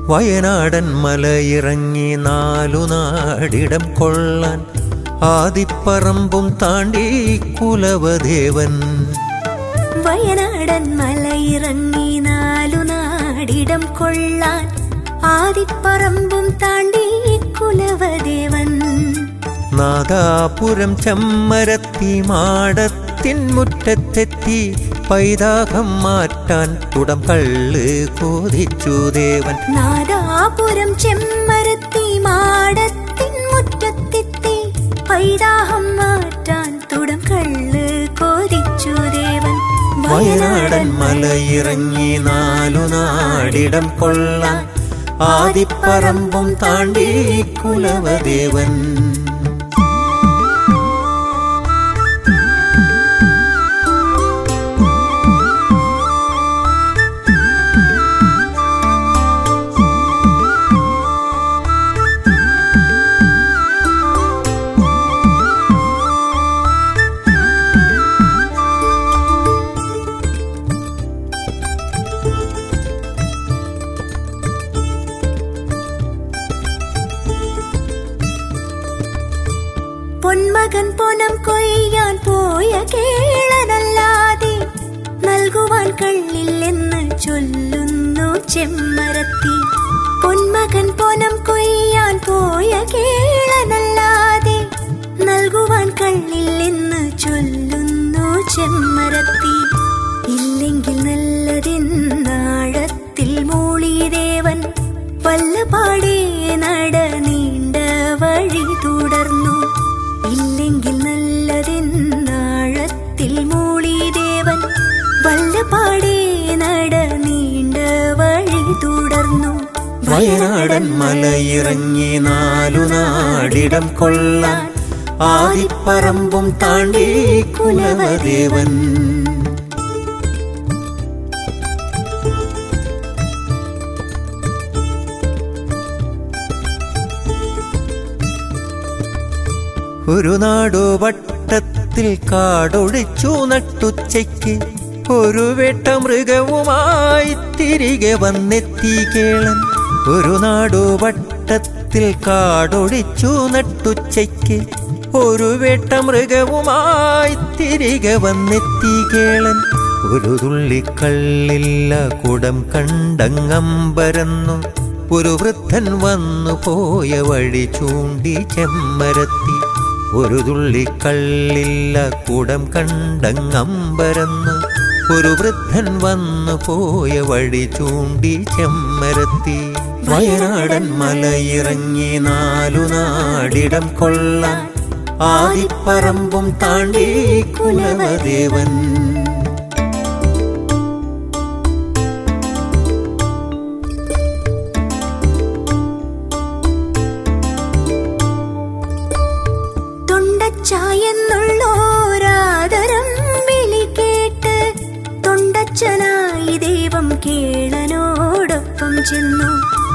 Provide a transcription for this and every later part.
വയനാടൻ മലയിറങ്ങി നാലു നാടിടം കൊള്ളാൻ ആദിപ്പറമ്പും താണ്ടി കുലവദേവൻ വയനാടൻ മലയിറങ്ങി നാലു നാടിടം കൊള്ളാൻ ആദിപ്പറമ്പും താണ്ടി കുലവദേവൻ നാദാപുരം ചെമ്മരത്തി മാടത്തിൻ മുറ്റത്തെത്തി പൈതാഹം മാറ്റാൻ കുടം കള്ള് കോതിച്ചു ദേവൻ നാദാപുരം ചെമ്മരത്തി മാടത്തിൻ മുറ്റത്തെത്തി പൈതാഹം മാറ്റാൻ തുടം കള്ള് കോരിച്ചു ദേവൻ വയനാടൻ മലയിറങ്ങി നാലു നാടിടം കൊള്ളാൻ ആദിപ്പറമ്പും താണ്ടി കുലവദേവൻ പൊന്മകൻ പൊനം കൊയ്യാൻ പോയ കേളനല്ലാതെ നൽകുവാൻ കള്ളില്ലെന്ന് ചൊല്ലുന്നു ചെമ്മരത്തി പൊന്മകൻ പൊനം കൊയ്യാൻ പോയ കേളനല്ലാതെ നൽകുവാൻ കള്ളില്ലെന്ന് ചൊല്ലുന്നു ചെമ്മരത്തി ഇല്ലെങ്കിൽ നല്ലതെന്നാഴത്തിൽ മൂളിദേവൻ വല്ലപാടേ നട നീണ്ട വഴി തുടർന്നു ഇല്ലെങ്കിൽ നല്ലതെന്നാഴത്തിൽ മൂളിദേവൻ വല്ലപാടേ നട നീണ്ട വഴി തുടർന്നു വയനാടൻ മലയിറങ്ങി നാലു നാടിടം കൊള്ളാൻ ആദിപ്പറമ്പും താണ്ടി കുലവദേവൻ ഒരു നാടു വട്ടത്തിൽ കാടൊഴിച്ചു നട്ടുച്ചയ്ക്ക് ഒരു വേട്ട മൃഗവുമായി തിരികെ വന്നെത്തി കേളൻ ഒരു നാടു വട്ടത്തിൽ കാടൊഴിച്ചു നട്ടുച്ചയ്ക്ക് ഒരു വേട്ട മൃഗവുമായി തിരികെ വന്നെത്തി കേളൻ ഒരു തുള്ളിക്കള്ളില്ല കുടം കണ്ടങ്ങമ്പരന്നു ഒരു വൃദ്ധൻ വന്നു പോയ വഴി ചൂണ്ടി ചെമ്മരത്തി ഒരു തുള്ളിക്കള്ളില്ല കുടം കണ്ടങ്ങമ്പരന്നു ഒരു വൃദ്ധൻ വന്നു പോയ വഴി ചൂണ്ടി ചെമ്മരത്തി വയനാടൻ മലയിറങ്ങി നാലു നാടിടം കൊള്ളാൻ ആദിപ്പറമ്പും താണ്ടി കുലവദേവൻ തൊണ്ടച്ചായെന്നുള്ളോരാദരം വിളി കേട്ട് തൊണ്ടച്ചനായി ദൈവം കേളനോടൊപ്പം ചെന്നു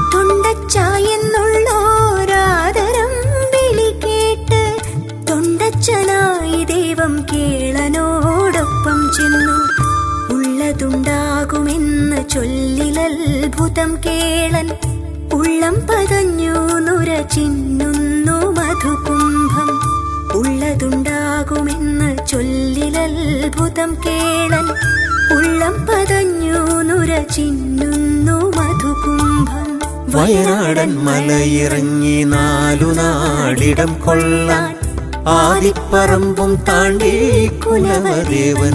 തൊണ്ടച്ചായെന്നുള്ളോരാദരം വിളി കേട്ട് തൊണ്ടച്ചനായി ദൈവം കേളനോടൊപ്പം ചെന്നു ഉള്ളതുണ്ടാകുമെന്ന് ചൊല്ലിലത്ഭുതം കേളൻ ഉള്ളം പതഞ്ഞു നുര ചിന്നുന്നു മധുകുംഭം ഉള്ളതുണ്ടാകുമെന്ന് ചൊല്ലിലത്ഭുതം കേളൻ ഉള്ളം പതഞ്ഞു നുര ചിന്നുന്നു മധുകുംഭം വയനാടൻ മലയിറങ്ങി നാലു നാടിടം കൊള്ളാൻ ആദിപ്പറമ്പും താണ്ടി കുലവദേവൻ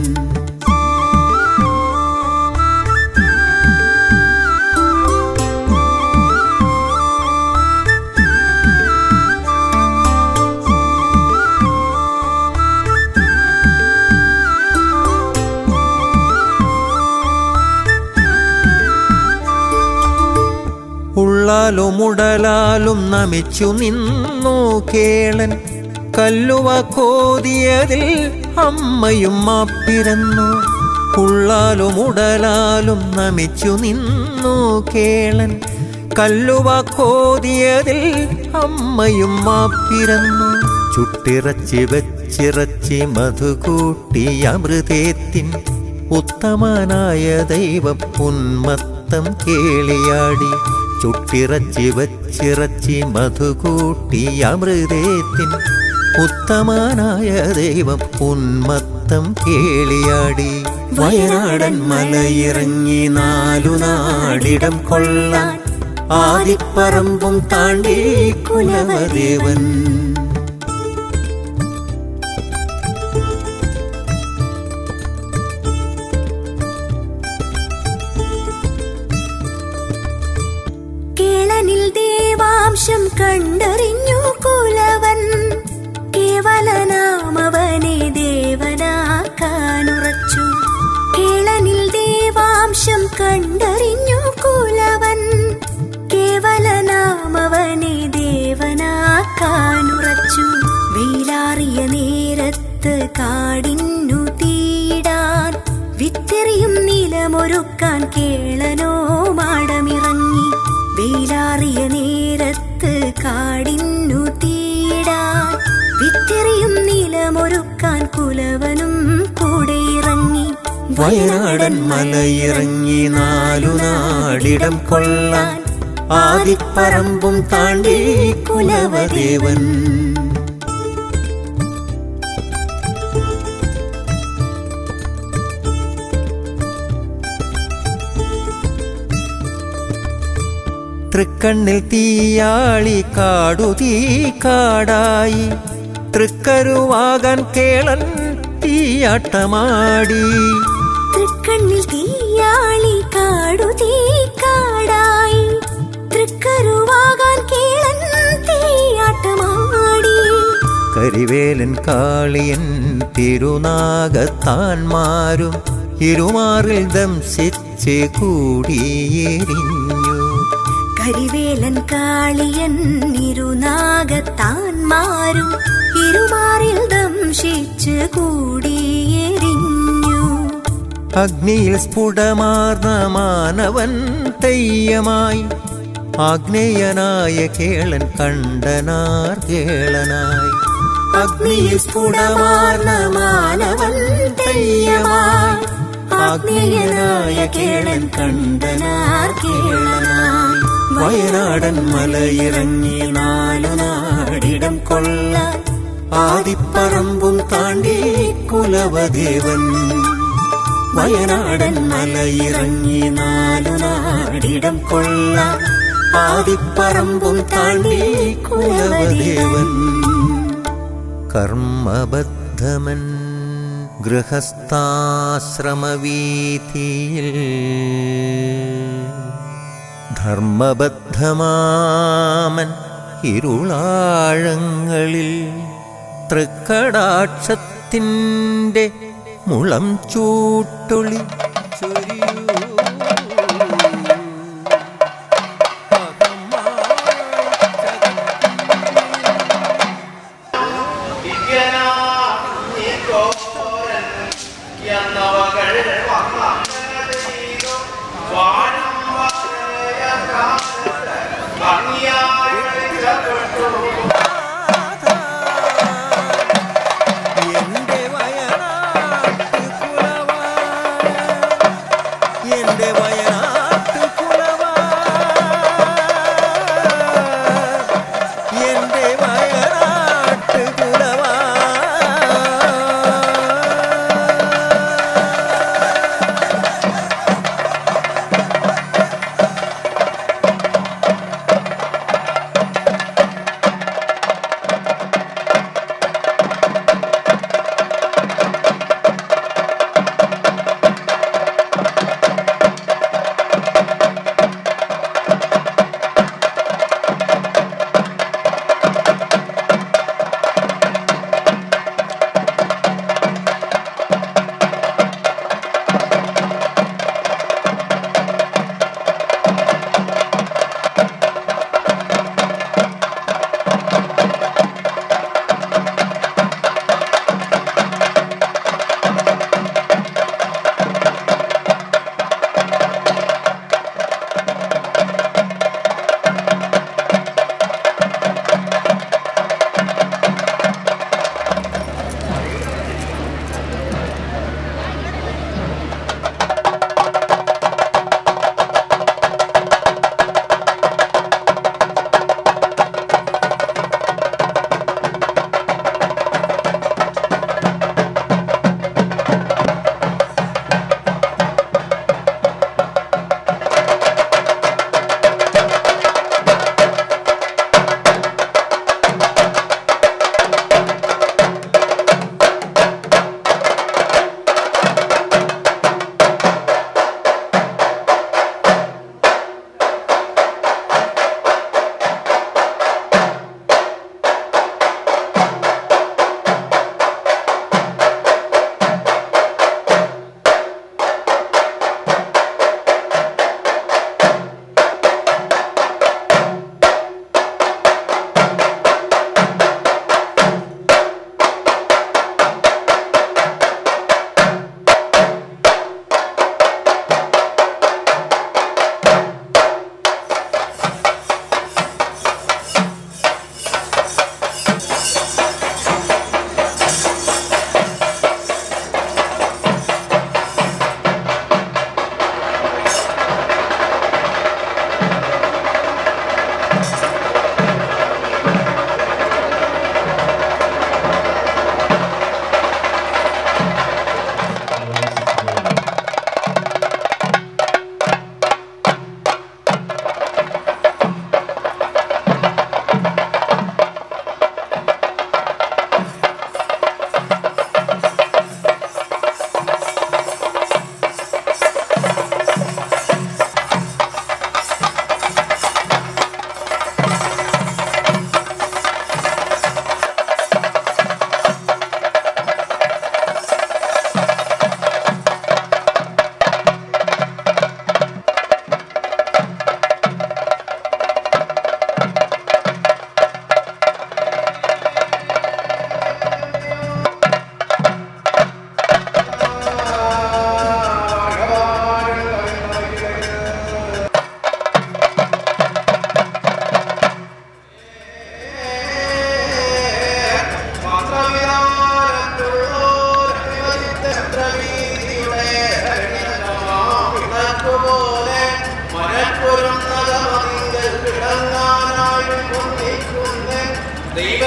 ഉള്ളാലും ഉടലാലും നമിച്ചു നിന്നു കേളൻ കല്ലുവ കോതിയതിൽ അമ്മയും മാപ്പിരന്നു ഉള്ളാലും ഉടലാലും നമിച്ചു നിന്നു കേളൻ കല്ലുവ കോതിയതിൽ അമ്മയും മാപ്പിരന്നു ചുട്ടിറച്ചി വെച്ചിറച്ചി മധുകൂട്ടി അമൃതേത്തിൻ ഉത്തമനായ ദൈവം ഉന്മത്തം കേളിയാടി ചുട്ടിറച്ചി വച്ചിറച്ചി മധുകൂട്ടി അമൃതേത്തിൻ ഉത്തമനായ ദൈവം ഉന്മത്തം കേളിയാടി വയനാടൻ മലയിറങ്ങി നാലു നാടിടം കൊള്ളാൻ ആദിപ്പറമ്പും താണ്ടി കുലവദേവൻ കേളനിൽ ദേവാംശം കണ്ടറിഞ്ഞു കുലവൻ കേവലനാമവനെ ദേവനാക്കാനുറച്ചു കേളനിൽ ദേവാംശം കണ്ടറിഞ്ഞു കുലവൻ കേവലനാമവനെ ദേവനാക്കാനുറച്ചു വെയിലാറിയ നേരത്ത് കാടിന്നു തീടാൻ വിത്തെറിയും നിലമൊരുക്കാൻ കേളനോ മാടമിറങ്ങി വെയിലാറിയ നേരത്ത് കാടിന്നു തീടാൻ വിത്തെറിയും നിലമൊരുക്കാൻ കുലവനും കൂടെ ഇറങ്ങി വയനാടൻ മലയിറങ്ങി നാലു നാടിടം കൊള്ളാൻ ആദിപ്പറമ്പും താണ്ടി കുലവദേവൻ തൃക്കണ്ണിൽ തീയാളി കാടു തീ കാടായി തൃക്കരുവാകാൻ കേളൻ തീയാട്ടമാടി തൃക്കണ്ണിൽ തീയാളി കാടു തീ കാടായി തൃക്കരുവാകാൻ കേളൻ തീയാട്ടമാടി കരിവേലൻ കാളിയൻ തിരുനാഗത്താൻമാരും ഇരുമാറിൽ ദംശിച്ച് കൂടിയെരിഞ്ഞു കരിവേലൻ കാളിയൻ ഇരുനാഗത്താൻമാരും ഇരുമാറിൽ ദംശിച്ച് കൂടിയെരിഞ്ഞു അഗ്നിയിൽ സ്ഫുടമാർന്ന മാനവൻ തെയ്യമായി ആഗ്നേയനായ കേളൻ കണ്ടനാർ കേളനായി അഗ്നിയിൽ സ്ഫുടമാർന്ന മാനവൻ തെയ്യമായി ആഗ്നേയനായ കേളൻ കണ്ടനാർ കേളനായി വയനാടൻ മലയിറങ്ങി നാലു നാടിടം കൊള്ളാൻ ആദിപ്പറമ്പും താണ്ടി കുലവദേവൻ വയനാടൻ മലയിറങ്ങി നാലു നാടിടം കൊള്ളാൻ ആദിപ്പറമ്പും താണ്ടി കുലവദേവൻ കർമ്മബദ്ധമൻ ഗൃഹസ്ഥാശ്രമവീതിയിൽ ധർമ്മബദ്ധമാമൻ ഇരുളാഴങ്ങളിൽ തൃക്കടാക്ഷത്തിൻ്റെ മുളം ചൂട്ടൊളി ചൊരിയൂ എന്നവകൾ വന്നങ്ങനെ ചെയ്തു വാഴും ഭംഗിയായി വിളിക്കപ്പെട്ടു എന്റെ വയനാട്ട് കുലവാ എന്റെ വയനാട്ട് കുലവാ എന്റെ വയനാട്ട് കുലവാ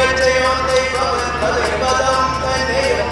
പുകഴ്ചയോ ദൈവമെന്ന ദൈവതം തന്നെയും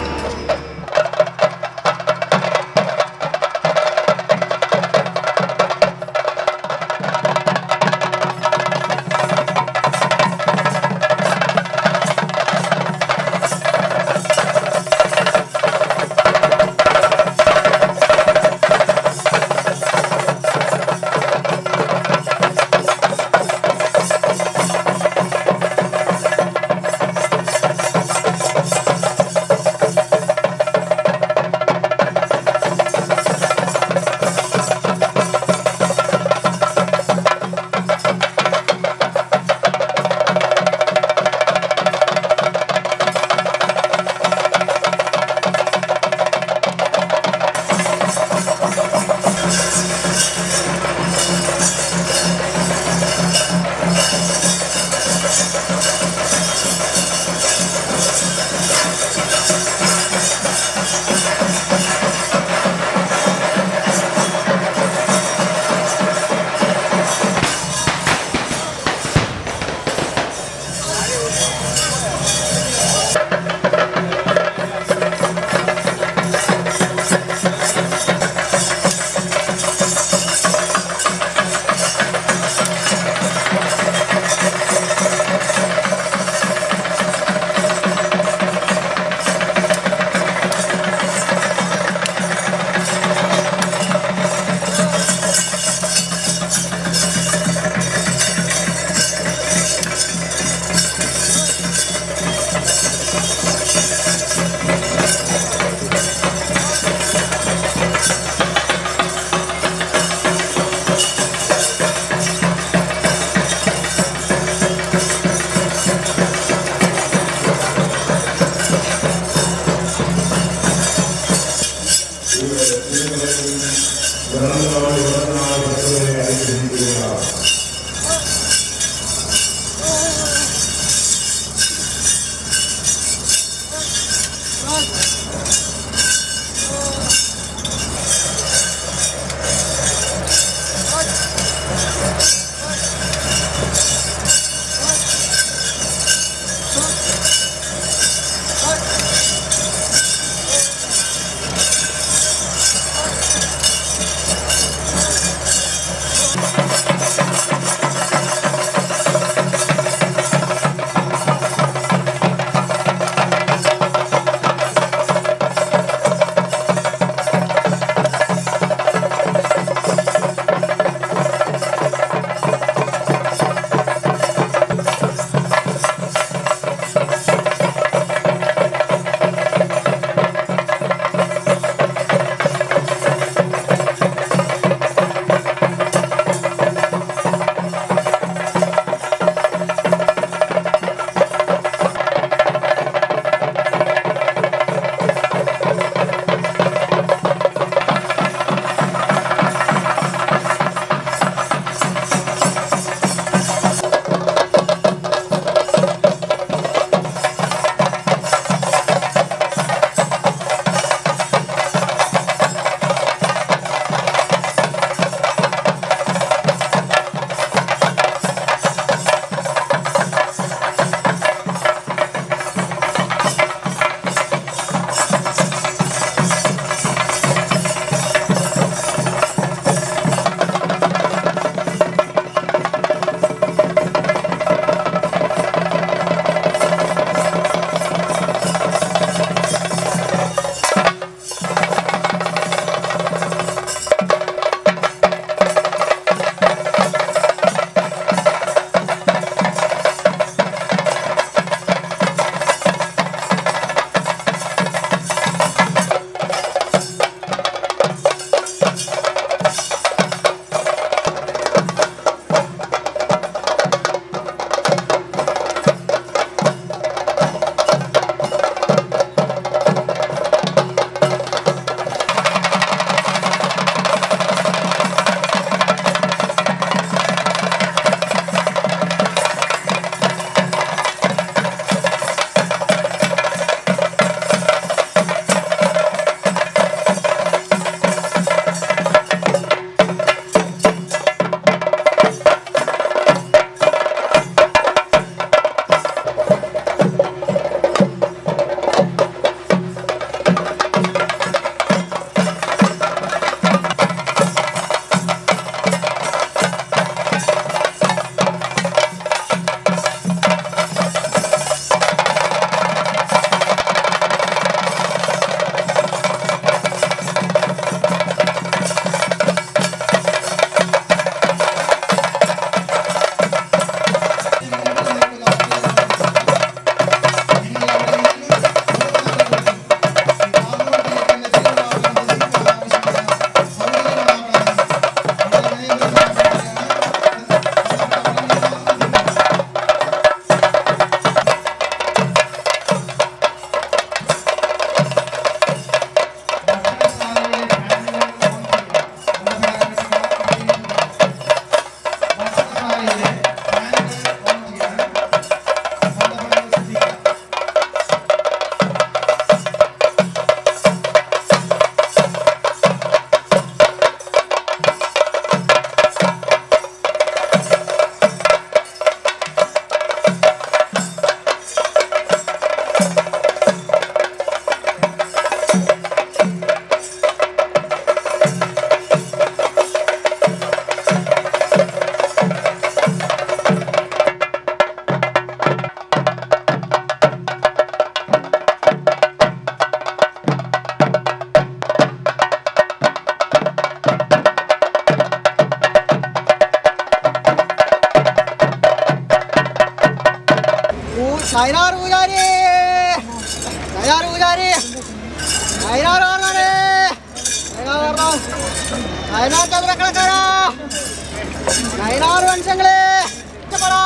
നയനാർ പൂജാരി നയനാർ പൂജാരി നയനാർ ഓർമ്മേ നയനാർ ഓർമ്മ നയനാർ ചതുരക്കണക്കാരാ നയനാർ വംശങ്ങളെ ഇഷ്ടപ്പെടാ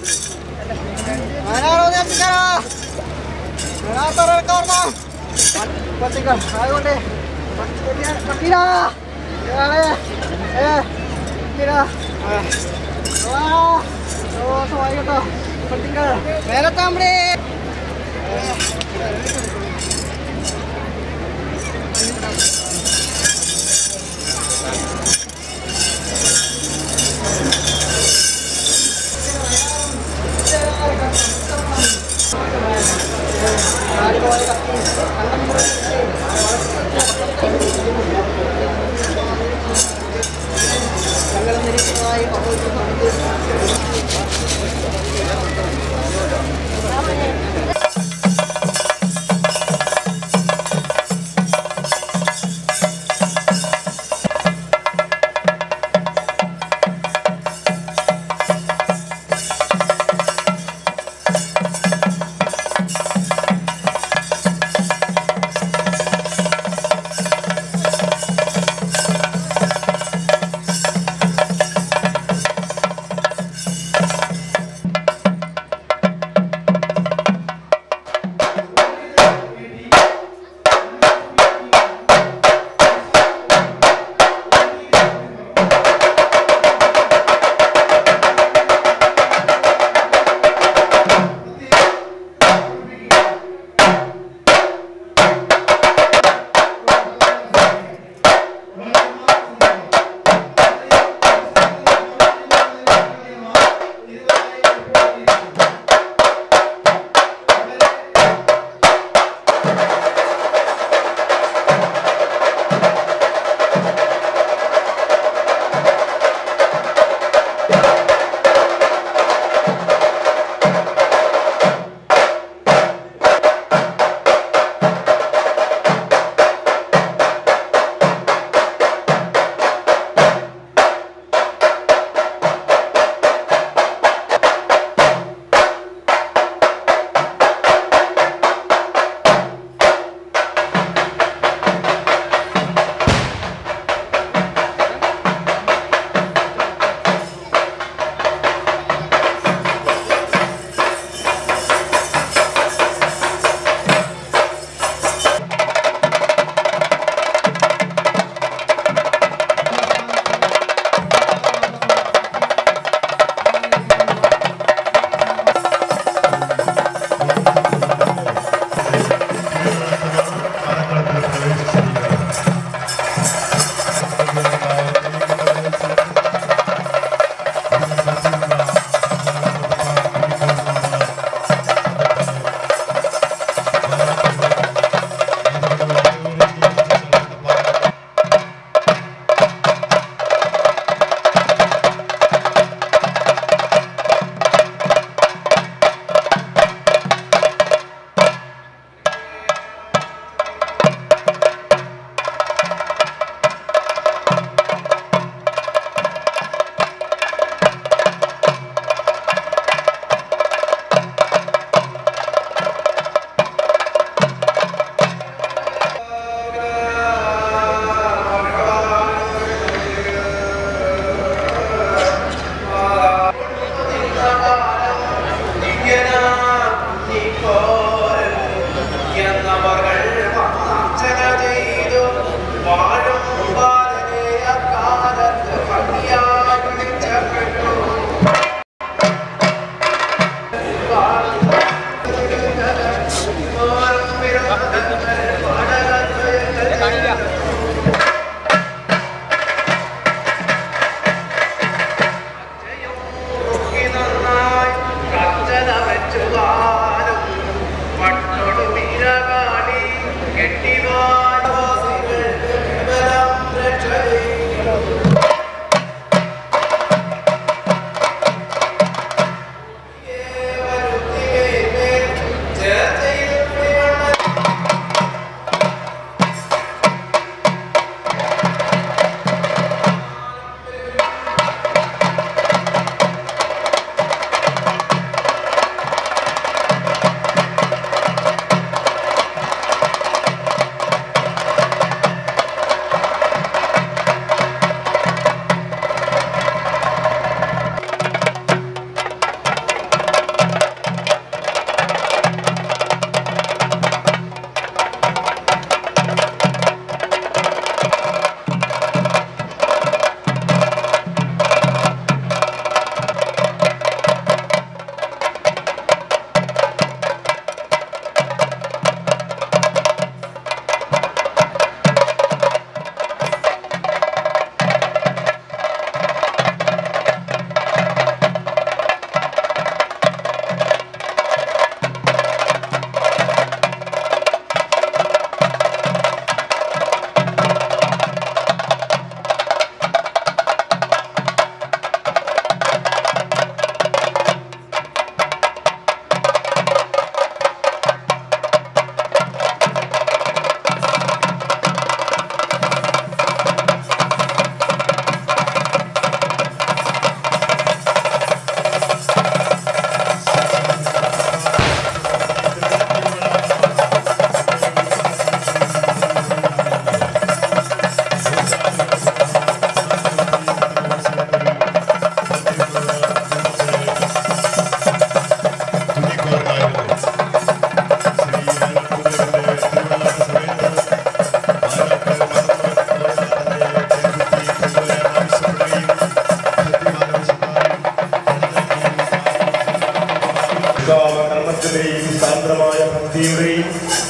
നയനാർ ഉദ്ദേശിക്കാരാ നയനാർ തുറക്കോർമ്മ പട്ടികൾ അതുകൊണ്ട് പട്ടിരാ ഇയാളെ ഏ പട്ടിരാ ആ ദോഷമായിട്ടോ പട്ടികൾ വേലത്താമ്പടി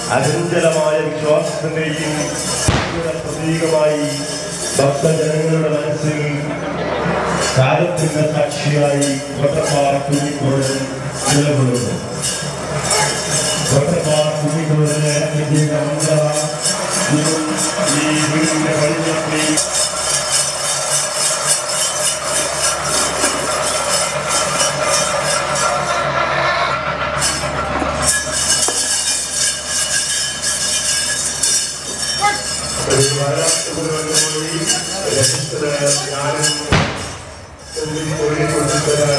അചഞ്ചലമായ വിശ്വാസത്തിന്റെയും പ്രതീകമായി ഭക്തജനങ്ങളുടെ മനസ്സിൽ കാലത്തിന്റെ സാക്ഷിയായി കൊട്ടപ്പാറ കുഞ്ഞിക്കോഴൻ നിലകൊള്ളുന്നു കൊട്ടപ്പാറ കുഞ്ഞിക്കോഴന് ഇന്ത്യയുടെ മന്ത്ര ഈ വീടിന്റെ വഴിഞ്ഞത്തിൽ ഒരു വരാത്തുപോയി രജിസ്റ്റർ ഞാനും പോയി കൊണ്ടുതരാൻ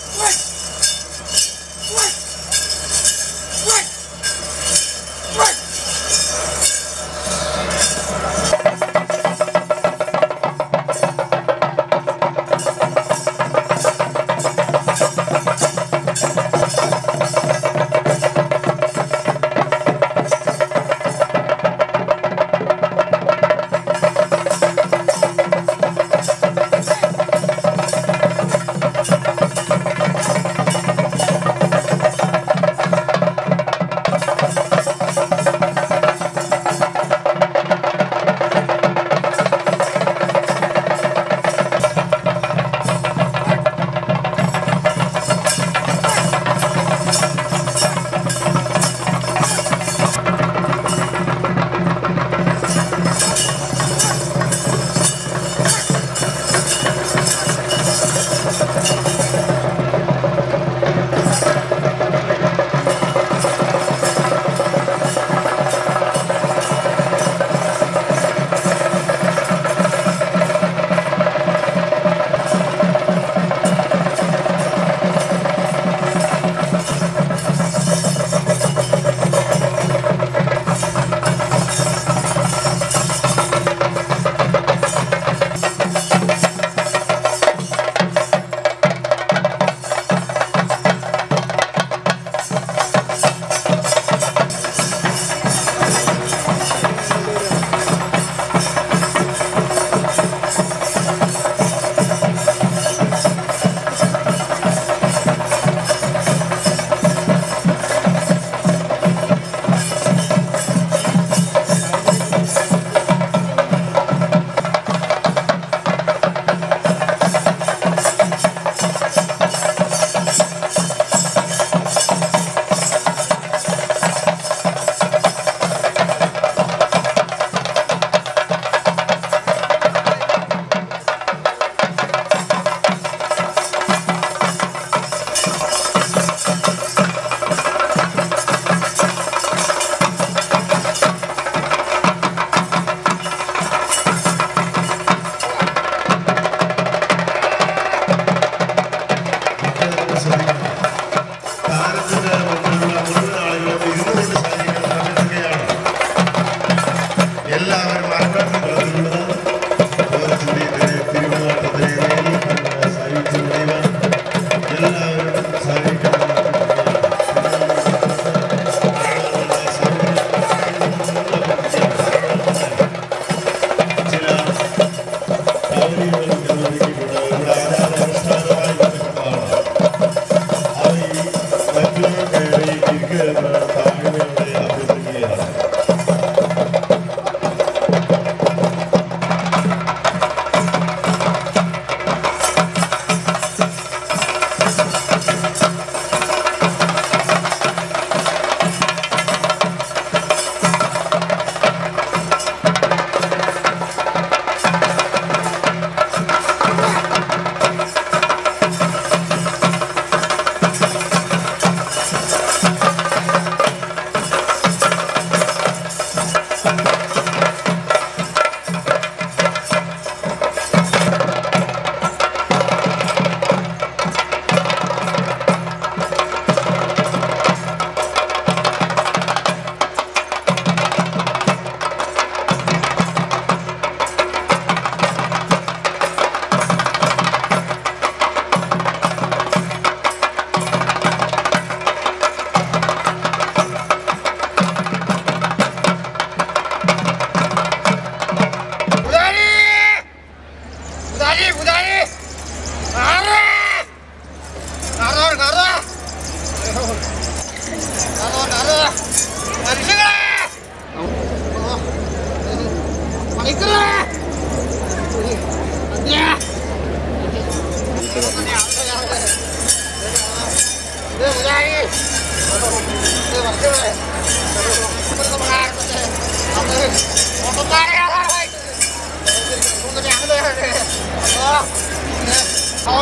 Right!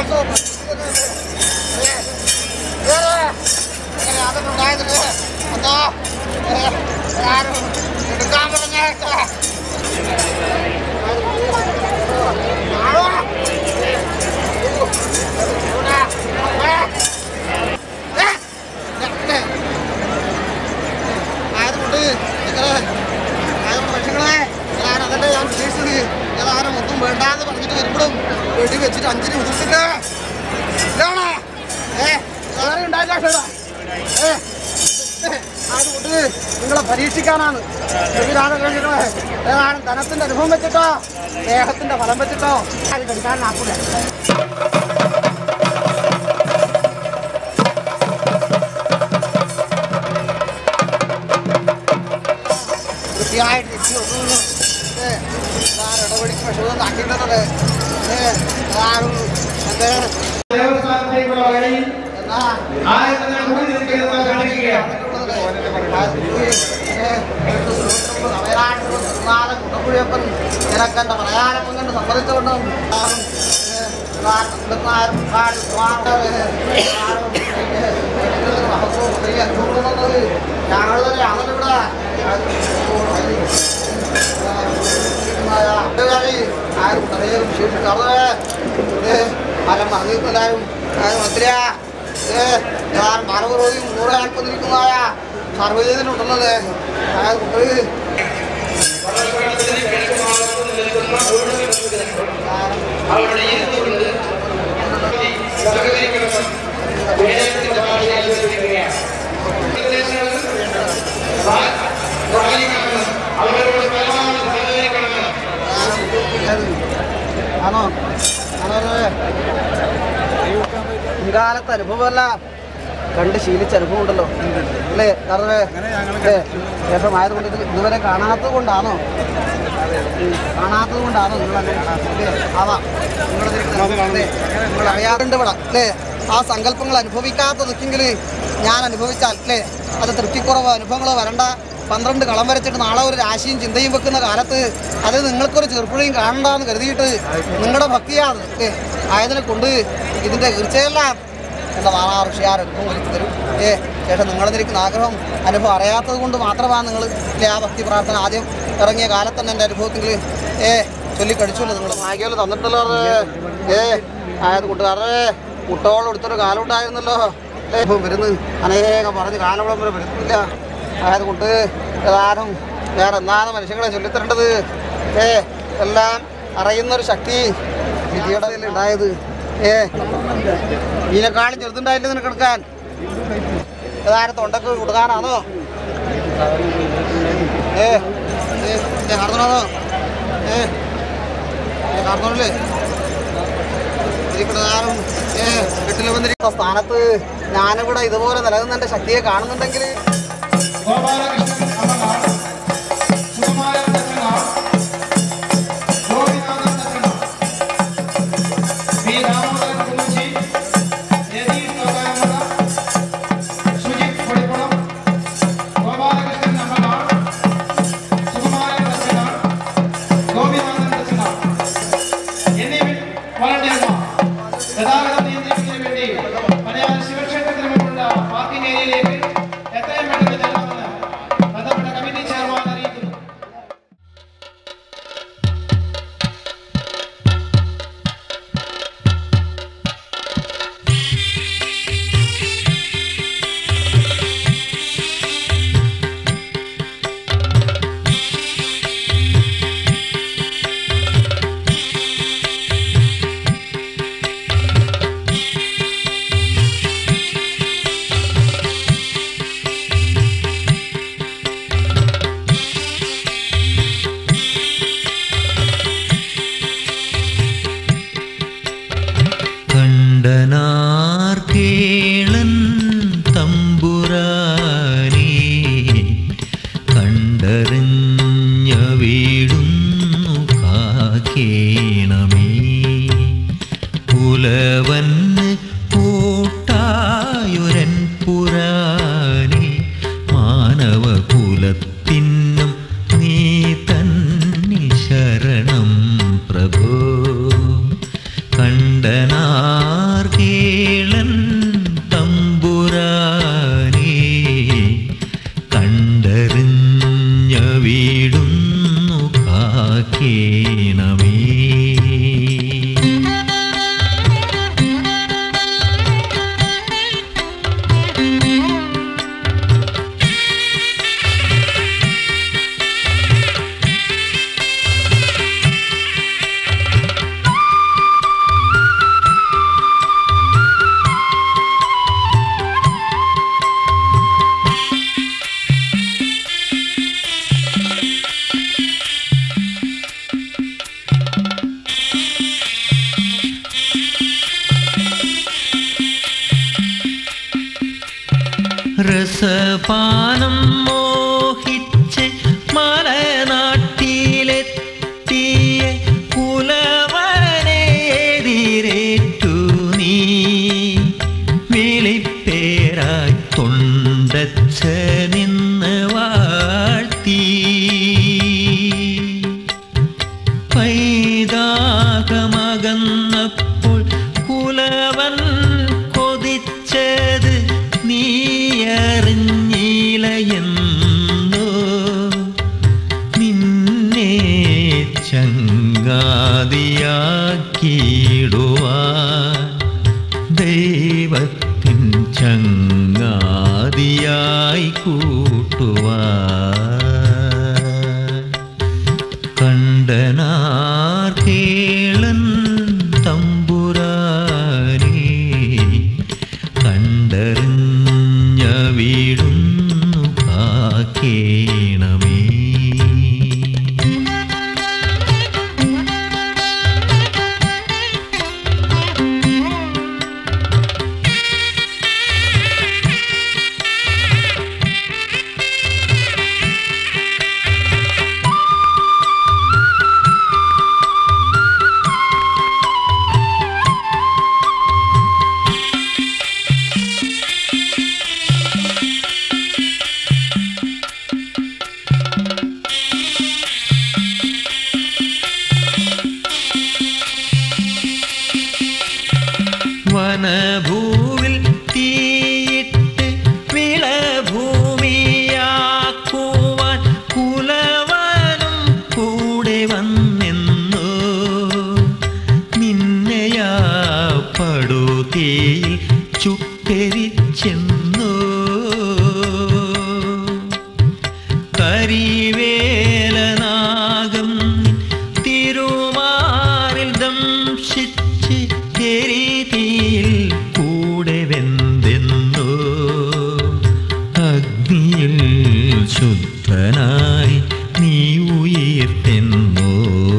കലോത്സവം അതൊന്നുണ്ടായതില്ല എന്തോ ആരും എടുക്കാൻ പറഞ്ഞേക്കാ ആളോ ആയതുകൊണ്ട് നിങ്ങള് ആയതുകൊണ്ട് പക്ഷികളെ ഞാൻ അതല്ലേ ഞാൻ ഉദ്ദേശിച്ചത് ഞാൻ ആരും ഒന്നും വേണ്ടാന്ന് പറഞ്ഞിട്ട് വരുമ്പോഴും വെടി വെച്ചിട്ട് അഞ്ചിന് ഉദിച്ചിട്ട് ഇതാണ് ഏ വേറെ ഉണ്ടായില്ല ക്ഷേത്ര ഏ ഏ, അതുകൊണ്ട് നിങ്ങളെ പരീക്ഷിക്കാനാണ് ഇതാണ് കഴിഞ്ഞിട്ട് ഏതാണ് ധനത്തിന്റെ അനുഭവം വെച്ചിട്ടോ ദേഹത്തിന്റെ ഫലം വെച്ചിട്ടോ അത് കടിക്കാനാക്കൂല വൃത്തിയായിട്ട് ഇരിക്കും ഒന്നും ഏ ഇടപെടിക്ക് വിഷമൊന്നും ആക്കിയിട്ടത് ഏ ആരും എന്തേ ദേവസ്ഥാനത്തേക്കുള്ള വഴിയിൽ എന്നാ ആയിരത്തി കൂടി നിൽക്കുന്നത് കാണിക്കുകയാണ് കുട്ടപ്പുഴയപ്പൻ നിനക്കെന്റെ പ്രയാരപ്പം കണ്ട് സമ്മതിച്ചുകൊണ്ടും ഞങ്ങളുടെ അവരിവിടെ ആരും പറയും വിശേഷിക്കാതെ മരം മറിഞ്ഞിട്ടുണ്ടായും മന്ത്രിയാ ഞാൻ മരവിരോധിയും നൂറ് നാൽപ്പതിരിക്കുന്നതായ സർവ്വജനുണ്ടെന്നത് കുട്ടി ആണോ ആണോ മുൻകാലത്തെ അനുഭവമല്ല കണ്ട് ശീലിച്ച അനുഭവം ഉണ്ടല്ലോ അല്ലേ കാരണം അല്ലേ ശേഷമായതുകൊണ്ട് ഇത് ഇതുവരെ കാണാത്തത് കൊണ്ടാണോ ഉം, കാണാത്തത് കൊണ്ടാണോ നിങ്ങൾ അങ്ങനെ അല്ലേ ആവാം നിങ്ങൾ നിങ്ങൾ അറിയാറുണ്ട് ഇവിടെ അല്ലേ ആ സങ്കല്പങ്ങൾ അനുഭവിക്കാത്ത നിൽക്കെങ്കിൽ ഞാൻ അനുഭവിച്ചാൽ അല്ലേ അത് തൃപ്തിക്കുറവ് അനുഭവങ്ങളോ വരണ്ട പന്ത്രണ്ട് കളം വരച്ചിട്ട് നാളെ ഒരു രാശിയും ചിന്തയും വെക്കുന്ന കാലത്ത് അത് നിങ്ങൾക്കൊരു ചെറുപ്പുഴയും കാണണ്ടെന്ന് കരുതിയിട്ട് നിങ്ങളുടെ ഭക്തിയാണ് അല്ലേ ആയതിനെ കൊണ്ട് ഇതിൻ്റെ തീർച്ചയെല്ലാം എൻ്റെ നാളാ ഋഷിയാർ അനുഭവം വരുത്തി തരും ഏ ശേഷം നിങ്ങളിരിക്കുന്ന ആഗ്രഹം അനുഭവം അറിയാത്തത് കൊണ്ട് മാത്രമാണ് നിങ്ങൾ ഇല്ലേ ആ ഭക്തി പ്രാർത്ഥന ആദ്യം ഇറങ്ങിയ കാലത്ത് തന്നെ എൻ്റെ അനുഭവത്തിൽ ഏ ചൊല്ലി കഴിച്ചല്ലോ നിങ്ങൾ ഭാഗ്യമല്ലോ തന്നിട്ടല്ലോ അത്. ഏ ആയത് കൂട്ടുകാരെ കുട്ടോളം എടുത്തൊരു കാലം ഉണ്ടായിരുന്നല്ലോ അല്ലേ ഇപ്പം വരുന്നു അനേകം പറഞ്ഞ് കാലവളം വരെ വരുന്നില്ല ആയത് കൊണ്ട് ഏതാനും വേറെ എന്നാണ് മനുഷ്യങ്ങളെ ചൊല്ലിത്തരേണ്ടത് ഏ എല്ലാം അറിയുന്നൊരു ശക്തി വിധിയുടെ കയ്യിൽ ഉണ്ടായത് ഏ ഇതിനെക്കാളും ചെറുതുണ്ടായില്ല നിനക്ക് എടുക്കാൻ ഏതാനും തൊണ്ടക്ക് കൊടുക്കാനാണോ ഏ ഏ കാർന്നോ ഏ കാർന്നോല്ലേ ഇരിക്കുന്നതാരും ഏ വീട്ടിൽ വന്നിരിക്കുന്ന സ്ഥാനത്ത് ഞാനിവിടെ ഇതുപോലെ നിലനിന്ന എൻ്റെ ശക്തിയെ കാണുന്നുണ്ടെങ്കിൽ ഗോപാലകൃഷ്ണൻ അമ്മനാട് സുകുമാരൻ തച്ചനാട് ഗോപിനാഥൻ തച്ചനാട് പി ദാമോദരൻ കുറിച്ചി രതീഷ് തോക്കാരമല സുജിത് പൊടിക്കുളം ഗോപാലകൃഷ്ണൻ അമ്മനാട് സുകുമാരൻ തച്ചനാട് ഗോപിനാഥൻ തച്ചനാട് എന്നീ വളണ്ടിയർമാർ ഗതാഗതം നിയന്ത്രിക്കുന്നതിന് വേണ്ടി മലയാള ശിവക്ഷേത്രത്തിന് മുമ്പുള്ള പാർക്കിംഗ് ഏരിയയിലേക്ക് എത്രയും പെട്ടെന്ന് ചെല്ലണമെന്ന് ബന്ധപ്പെട്ട കമ്മിറ്റി ചെയർമാൻ അറിയിക്കുന്നു കണ്ടനാർ കേളൻ തമ്പുരാനേ കണ്ടറിഞ്ഞ വീടുന്നു കാക്കേണമേ പുലവന് കൂട്ടായൊരൻ പുരാനേ മാനവകുലത്തിനും നീ തന്നി ശരണം പ്രഭോ കണ്ടനാർ വീടുന്നു കാക്കേണമേ രസപാനം മോഹിച്ച് മലനാട്ടിലെത്തിയ കുലവനെതിരേറ്റു നീ വിളിപ്പേരായി തൊണ്ടച്ച നിന്ന് വാഴ്ത്തി പൈതാകമകന്നപ്പോൾ കുലവൻ കൊതിച്ചത് നീയറിഞ്ഞിലയെന്നോ നിന്നെ ചങ്ങാതിയാക്കിയിടുവാൻ ദൈവത്തിൻ ചങ്ങാതിയായി കൂട്ടുവാൻ കണ്ടനാർ കേളൻ തമ്പുരാനേ കണ്ടറിഞ്ഞ വീടുന്നു കാക്കേണമേ വനഭൂവിൽ തീയിട്ട് വിളഭൂമിയാക്കുവാൻ കുലവനും കൂടെ വന്നെന്നു നിന്നെയാ പടുതീയിൽ ചുട്ടരിച്ചെന്നു കരിവേലനാഗം തിരുമാറിൽ ദംശിച്ച് എരിതിയിൽ കൂടെ വെന്തെന്നു അഗ്നിയിൽ ശുദ്ധനായി നീ ഉയർത്തെന്നോ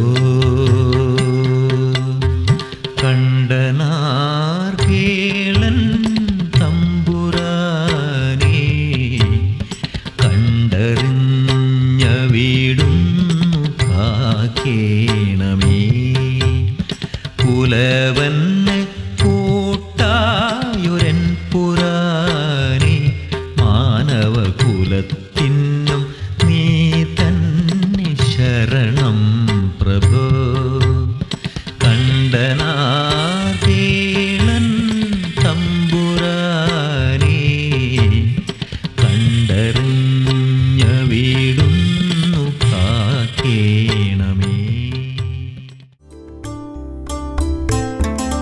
കണ്ടനാർ കേളൻ തമ്പുരാനേ കണ്ടറിഞ്ഞ വീടുന്നു കാക്കേണമേ കുലവന് കൂട്ടായൊരൻ പുരാനെ മാനവകുലത്തിനും നീ തന്നെ ശരണം പ്രഭോ കണ്ടനാകേളൻ തമ്പുരാനേ കണ്ടറിഞ്ഞ വീടുന്നു കാക്കേണമേ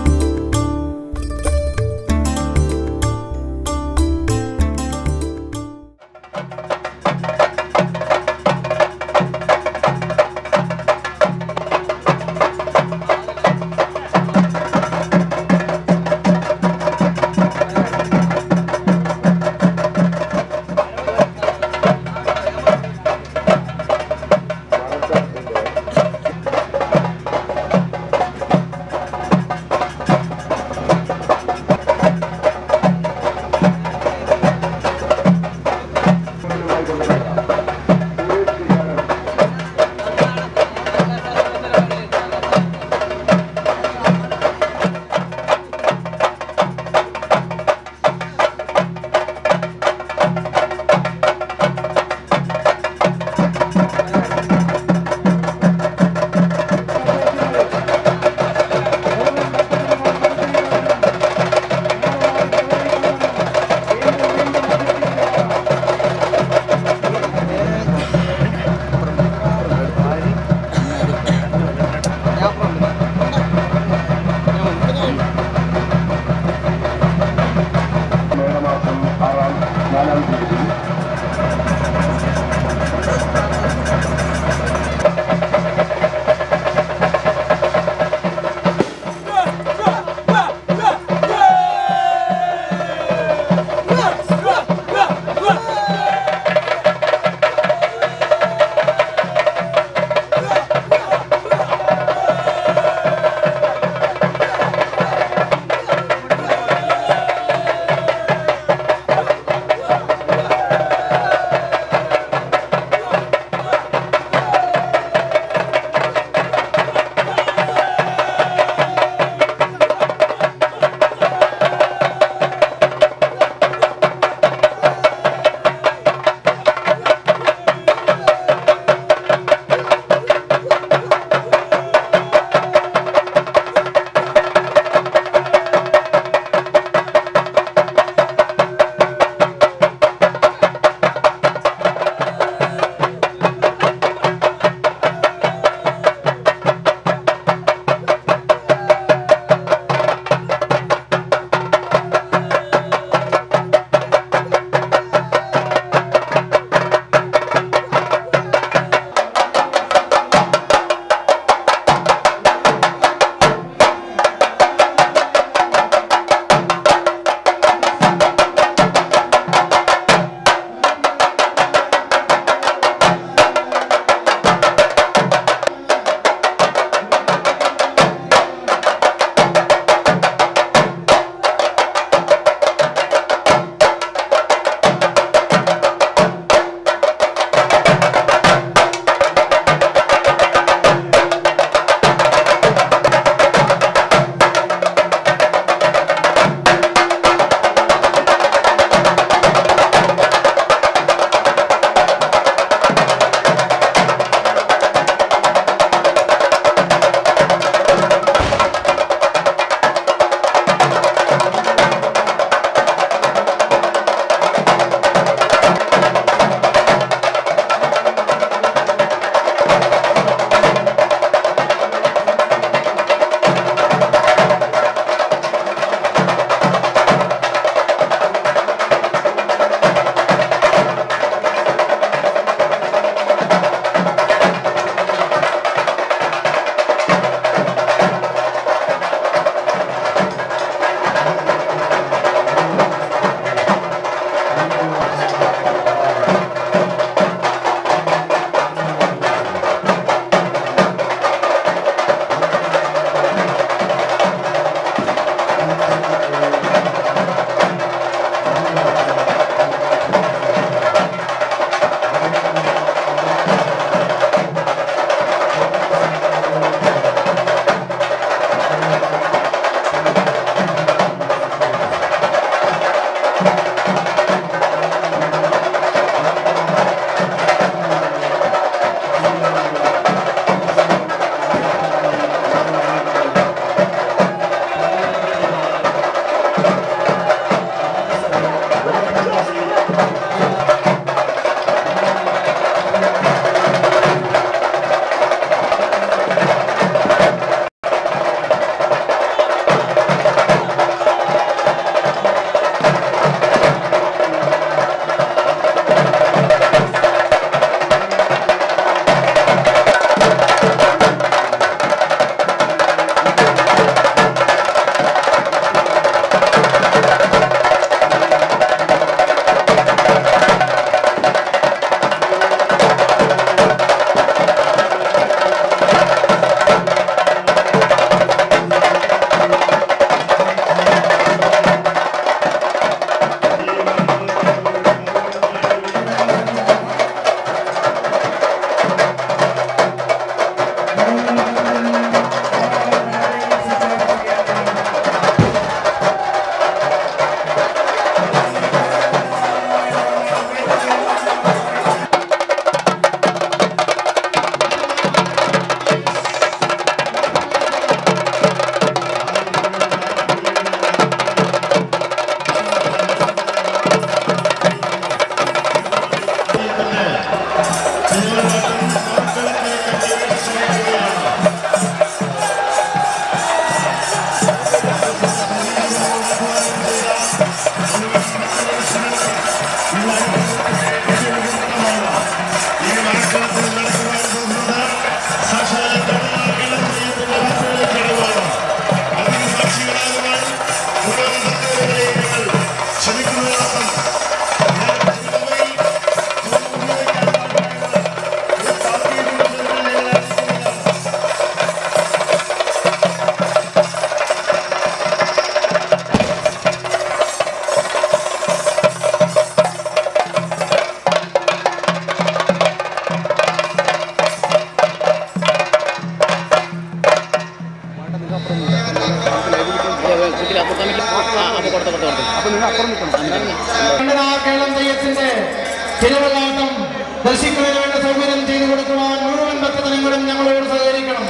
അപ്പുറം നിൽക്കണം എന്താണ് കേരളം തെയ്യത്തിന്റെ തിരുവല്ലാട്ടം ദർശിക്കുന്നതിന് വേണ്ട സൗകര്യം ചെയ്തു കൊടുക്കുവാൻ മുഴുവൻ ഭക്തജനങ്ങളും ഞങ്ങളോട് സഹകരിക്കണം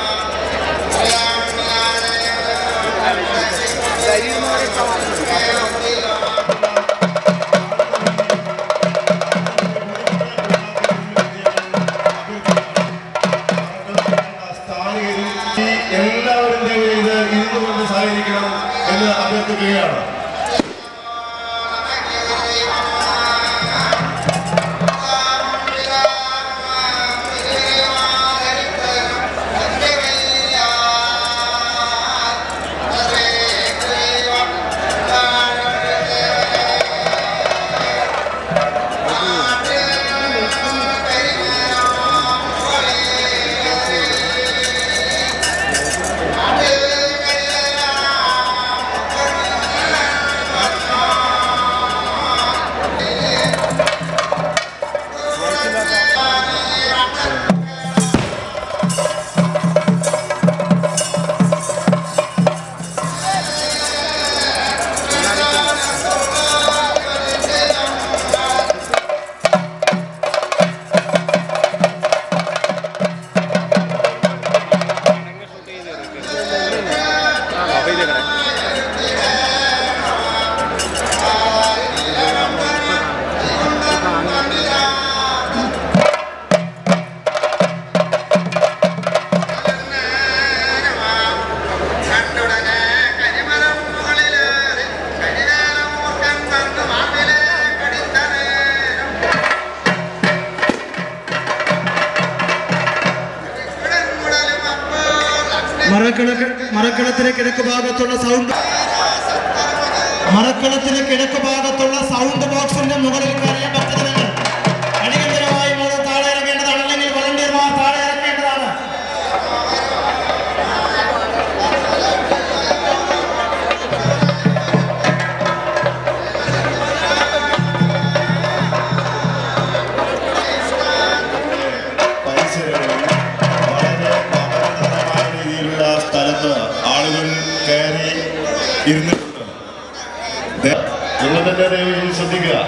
സ്ഥാനികരും ഈ എല്ലാവരും ദയവ് ചെയ്ത് ഇരുന്നുകൊണ്ട് സഹകരിക്കണം എന്ന് അഭ്യർത്ഥിക്കുകയാണ് മറക്കളക്ക് മറക്കളത്തിന് കിഴക്ക് ഭാഗത്തുള്ള സൗണ്ട് മറക്കളത്തിന് കിഴക്ക് ഭാഗത്തുള്ള സൗണ്ട് ബോക്സിന്റെ മുകളിൽ കയറിയ ഭക്തജനങ്ങൾ അടിയന്തരമായി മുതൽ താഴെ ഇറങ്ങേണ്ടതാണ് അല്ലെങ്കിൽ വളണ്ടിയർമാർ താഴെ ഇറക്കേണ്ടതാണ് പരിസരങ്ങളിൽ വളരെ അപകടകരമായ രീതിയിലുള്ള സ്ഥലത്ത് ആളുകൾ കയറി ഇരുന്നിട്ടുണ്ട് ദേ- നിങ്ങൾ തന്നെ ദയവ് ചെയ്ത് ശ്രദ്ധിക്കുക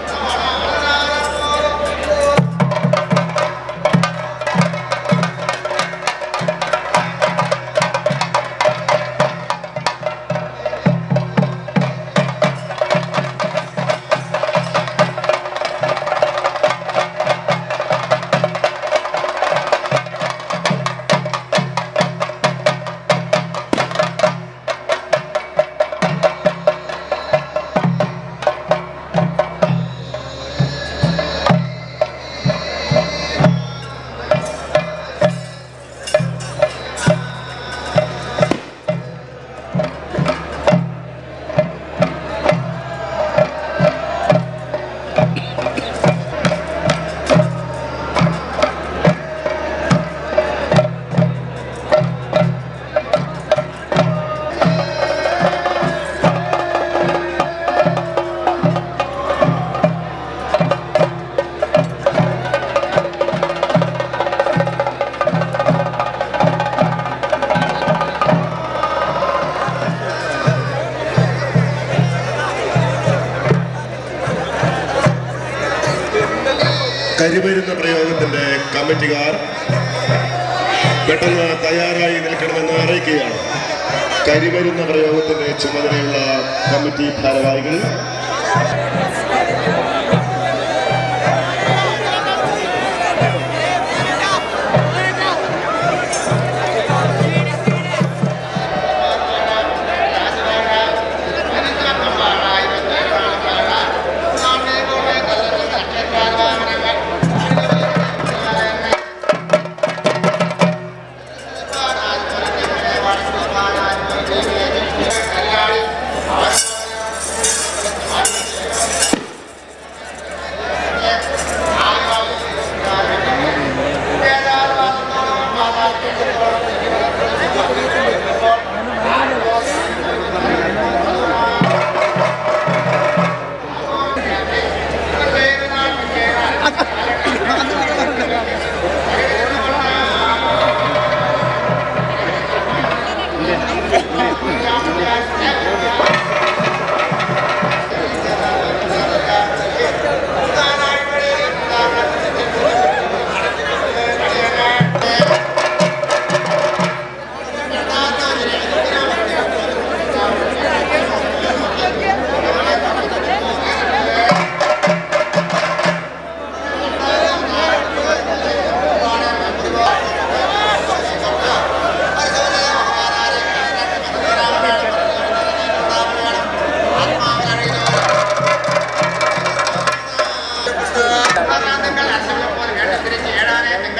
കരിമരുന്ന് പ്രയോഗത്തിന്റെ കമ്മിറ്റിക്കാർ പെട്ടെന്ന് തയ്യാറായി നിൽക്കണമെന്ന് അറിയിക്കുകയാണ് കരിമരുന്ന് പ്രയോഗത്തിന്റെ ചുമതലയുള്ള കമ്മിറ്റി ഭാരവാഹികൾ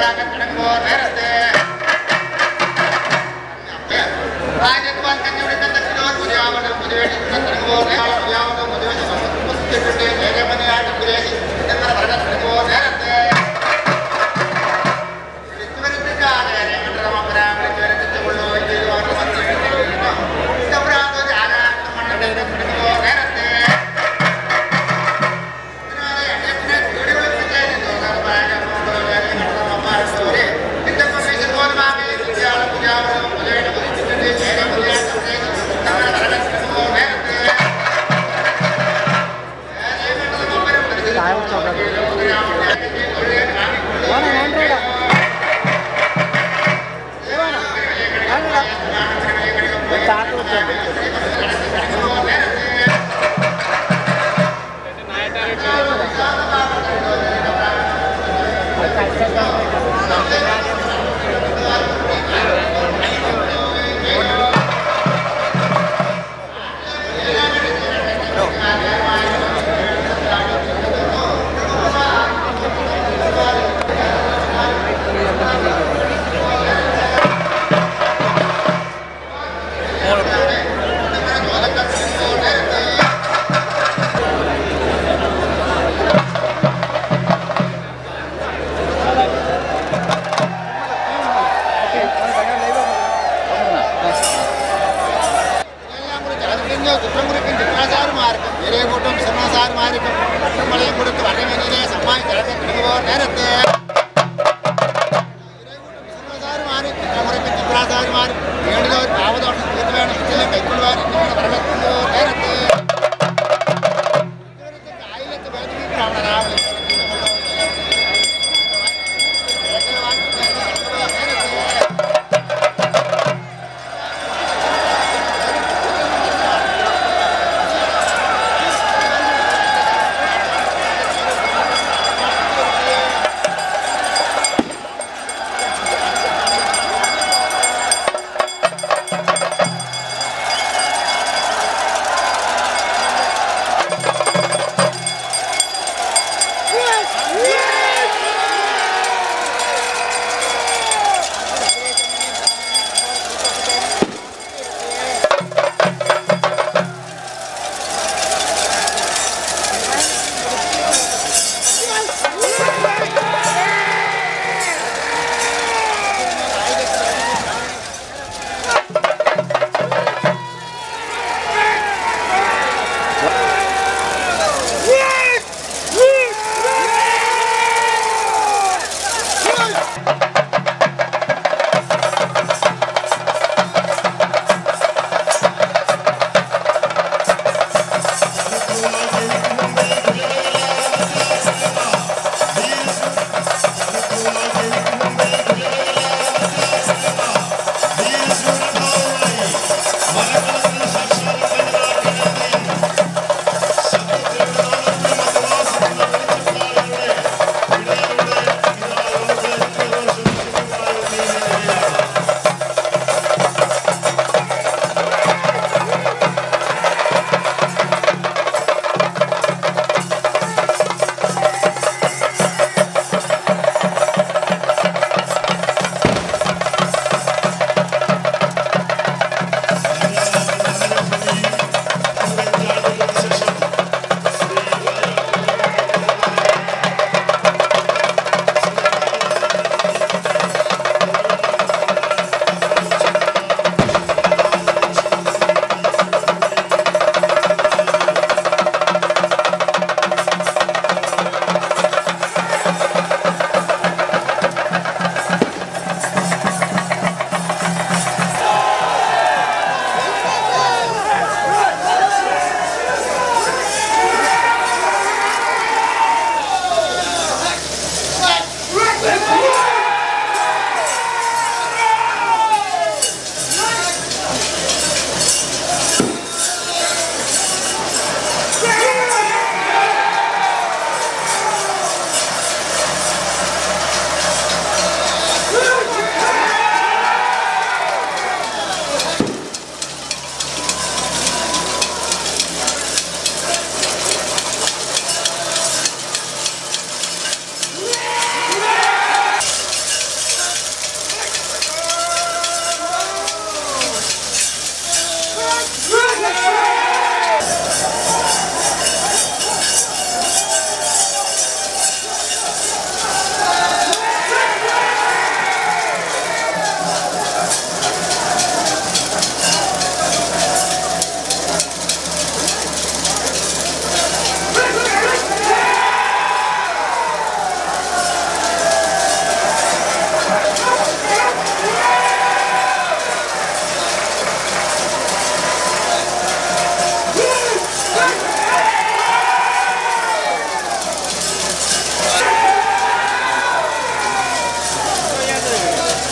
ചായ കുടിച്ചോട്ടെ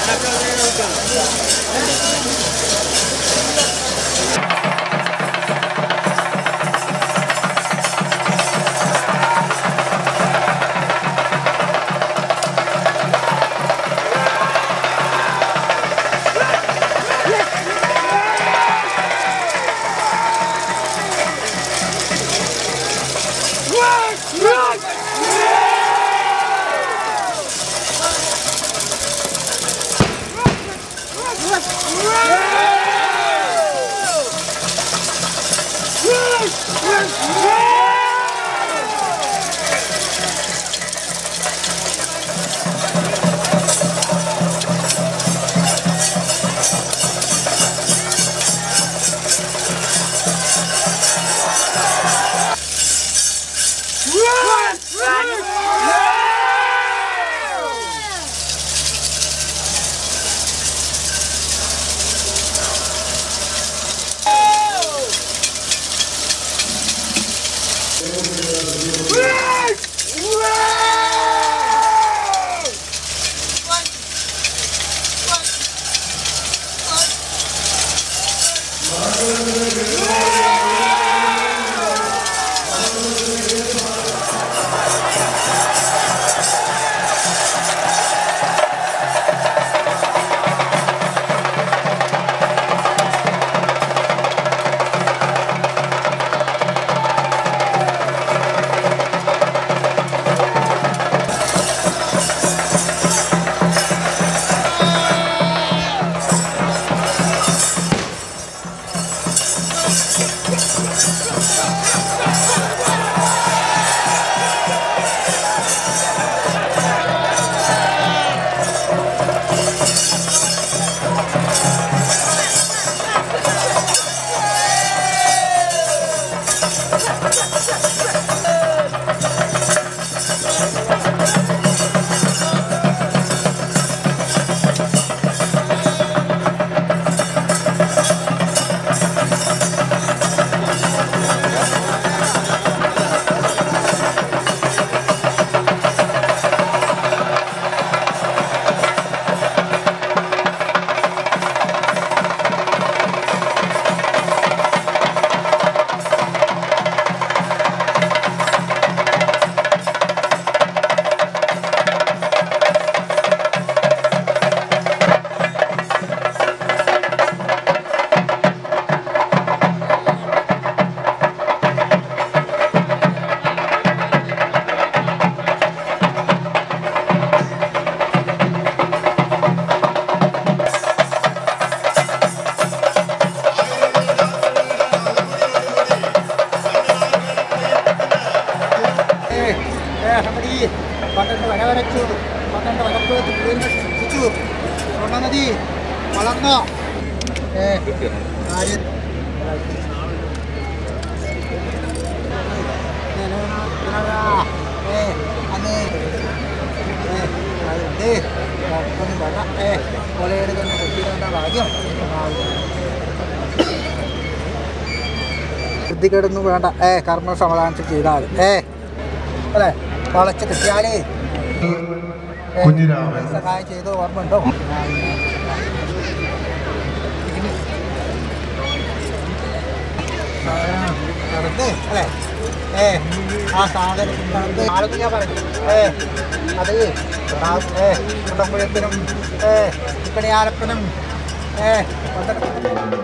പന്ത്രണ്ട് വര വരച്ചു പന്ത്രണ്ട് വരപ്പുറത്ത് വീണ്ടും സൃഷ്ടിച്ചു സ്വർണ്ണനദി വളർന്ന ഏ കാര്യം ഏ അന്ന് ഏ ഒന്ന് വേണ്ട ഏ കൊലയുടെ തന്നെ കുട്ടികളുടെ ഭാഗ്യം വൃത്തികേടൊന്നും വേണ്ട ഏ കർമ്മ സമാധാനം ചെയ്താൽ ഏ അല്ലേ വളച്ച് കിട്ടിയാലേ ഏ, കുഞ്ഞിരാമൻ. സഹായം ചെയ്ത് ഓർമ്മ ഉണ്ടോ നടന്ന് അല്ലേ ഏ ആ സാധനം നടന്ന് ആൾക്ക് ഞാൻ പറഞ്ഞു ഏ അത് ആ, ഏ കുടമ്പുഴത്തിനും ഏ ഇക്കണിയാലപ്പനും ഏ പന്തളത്തിനും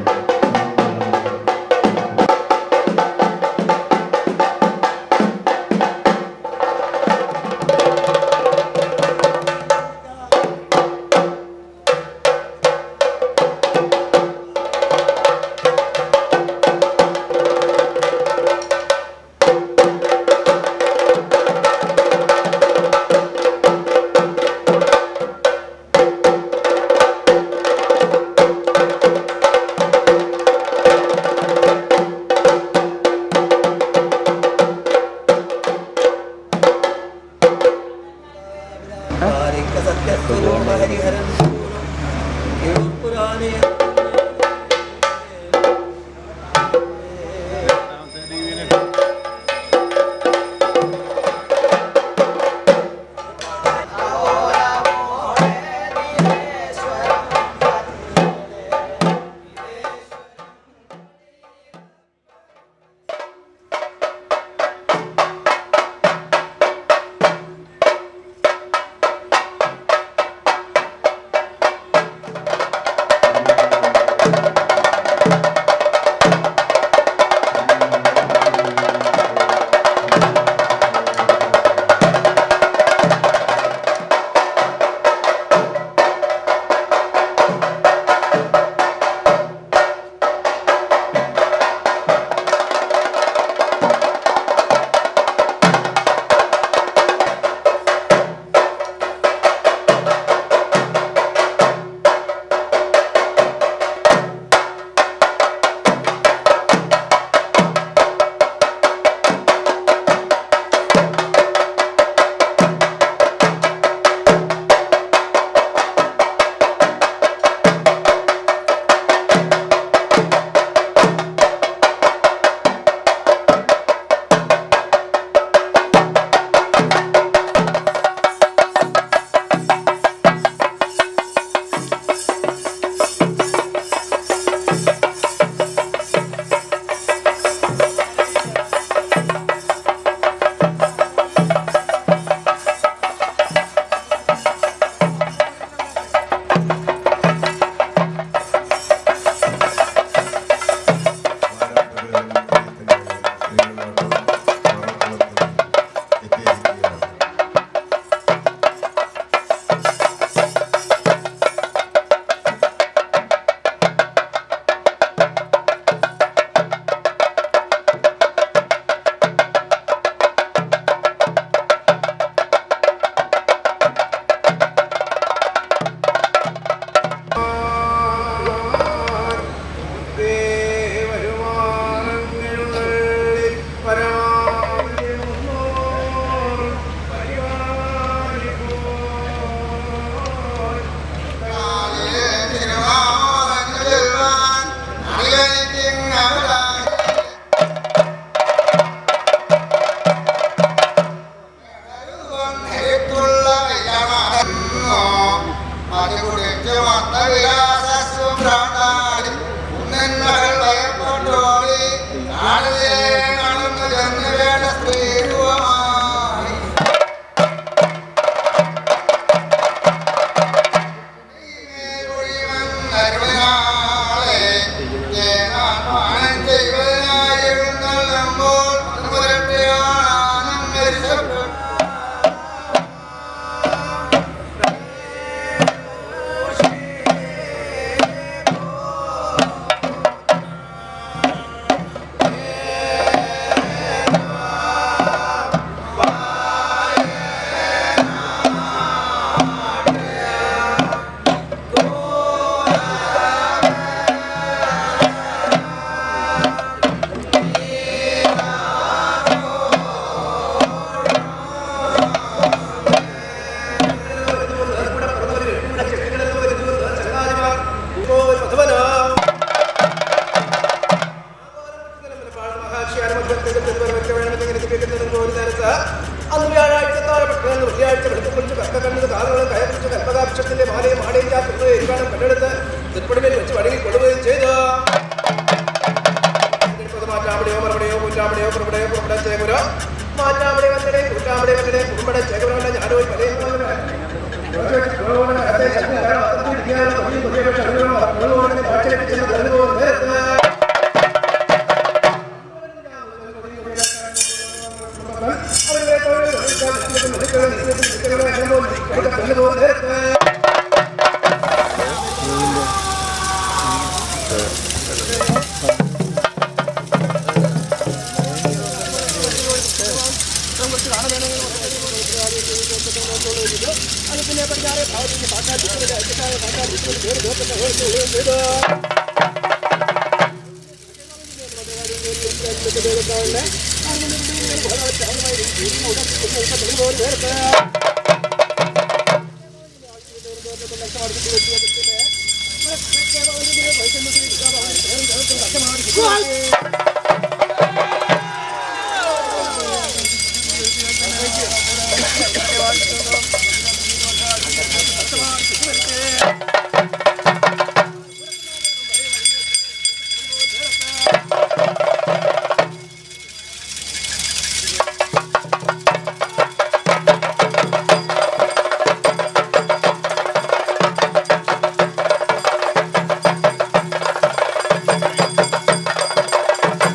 അന്ന് വ്യാഴാഴ്ച താഴെപ്പെട്ടെന്ന് വെള്ളിയാഴ്ച വെളുത്തുകുളിച്ച് കക്ക കണ്ടത് കാറുകളും കയറിച്ച് കൽപ്പകാക്ഷത്തിന്റെ മാലയും ആടയും ചാത്തുന്നത് എരിവാണം കണ്ടെടുത്ത് തിരുപ്പടിമേൽ വെച്ച് വടങ്ങി കൊടുക്കുകയും ചെയ്തു മാറ്റാമടിയോ മറുപടിയോ കുറ്റാമടിയോ കുറുപടയോ കുറുപട ചേകുരോ മാറ്റാമടി വന്നടേ കുറ്റാമടി വന്നടേ കുറുമ്പട ചേകുരോ ഞാനോ പലയും ും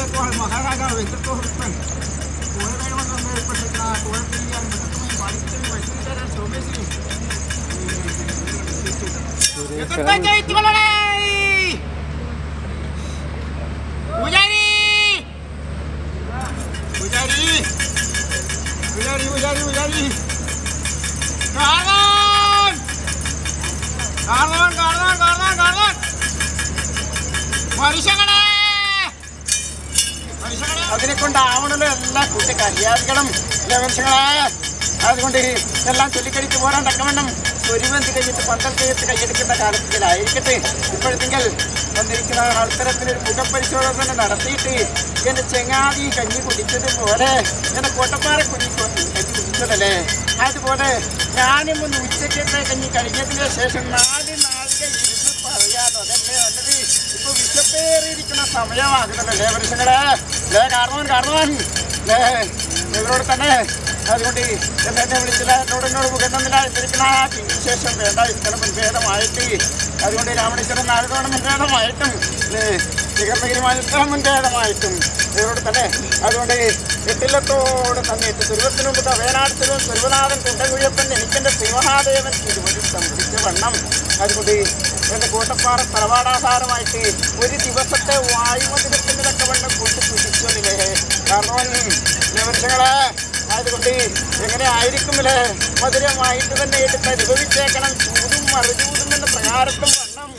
മഹാരാജാവ് വെങ്കട്ടോഹൃത്തൻ കോഴവേണമെന്ന് ഏർപ്പെട്ടിരിക്കുന്ന കോഴത്തിരിക്കാൻ മൃഗത്തുമായി പഠിച്ചു വൈകുന്നേരം സോമേശ്വരി പൂജാരി പൂജാരി പൂജാരി പൂജാരി പൂജാരി കാണാൻ കാണാൻ കാണാൻ കാണാൻ കാണാൻ മനുഷ്യങ്ങളെ മനുഷ്യങ്ങളെ അതിനെ കൊണ്ടാവണല്ലോ എല്ലാ കൂട്ടി കല്യാണികളും മനുഷ്യങ്ങളെ അതുകൊണ്ട് എല്ലാം ചൊല്ലിക്കടിച്ച് പോരാൻ തക്കവണ്ണം ഒരുവന്തി കഴിഞ്ഞിട്ട് പന്തൽ കയ്യത്ത് കൈയെടുക്കുന്ന കാലത്തിലായിരിക്കട്ടെ ഇപ്പോഴത്തെങ്കിൽ വന്നിരിക്കുന്ന അവസരത്തിലൊരു മുഖപരിശോധന നടത്തിയിട്ട് എന്റെ ചെങ്ങാതി കഞ്ഞി കുടിച്ചത് പോലെ എന്റെ കോട്ടപ്പാറ കുഞ്ഞി കഞ്ഞി കുടിച്ചതല്ലേ അതുപോലെ ഞാനും ഒന്ന് ഉച്ചക്കത്തെ കഞ്ഞി കഴിഞ്ഞതിന് ശേഷം നാല് നാളിക ഇരുന്ന് പറയാനോ അതല്ലേ നല്ലത് ഇപ്പൊ വിശപ്പേറിയിരിക്കുന്ന സമയമാകുന്നല്ലേ മനുഷ്യങ്ങളെ ലേ കാരണവൻ കാരണവൻ ലേ ഇവരോട് തന്നെ അതുകൊണ്ട് എന്നെ എന്നെ വിളിച്ചില്ല എന്നോട് എന്നോട് മുഖന്നില്ലാതിരിക്കുന്ന ആ ശേഷം വേണ്ട ഇത്തരം മുൻഭേദമായിട്ട് അതുകൊണ്ട് രാമണീശ്വരൻ നാരദോണം മുൻഭേദമായിട്ടും നികർണഗിരിമായ ഇത്തരം മുൻഭേദമായിട്ടും ഇവരോട് തന്നെ അതുകൊണ്ട് എട്ടില്ലത്തോട് തന്നെ തുരുവത്തിനു മുമ്പ് വേനാടത്തിലും തുരുവനാഥൻ കുണ്ടൻകുഴിയപ്പൻ എനിക്കെന്റെ ശ്രീമഹാദേവൻ തിരുവടി സംഭരിച്ച വണ്ണം അതുകൊണ്ട് എന്റെ കോട്ടപ്പാറ തറവാടാധാരമായിട്ട് ഒരു ദിവസത്തെ വായുമതിരത്തിന് തക്കവണ്ണം കൂട്ടി കുതിച്ചതില്ലേ കാരണം നിമിഷങ്ങളെ അതുകൊണ്ട് എങ്ങനെ ആയിരിക്കുമല്ലേ മധുരമായിട്ട് തന്നെ എടുത്ത് അനുഭവിച്ചേക്കണം ചൂടും മറുചൂടും എന്ന പ്രകാരത്തും വണ്ണം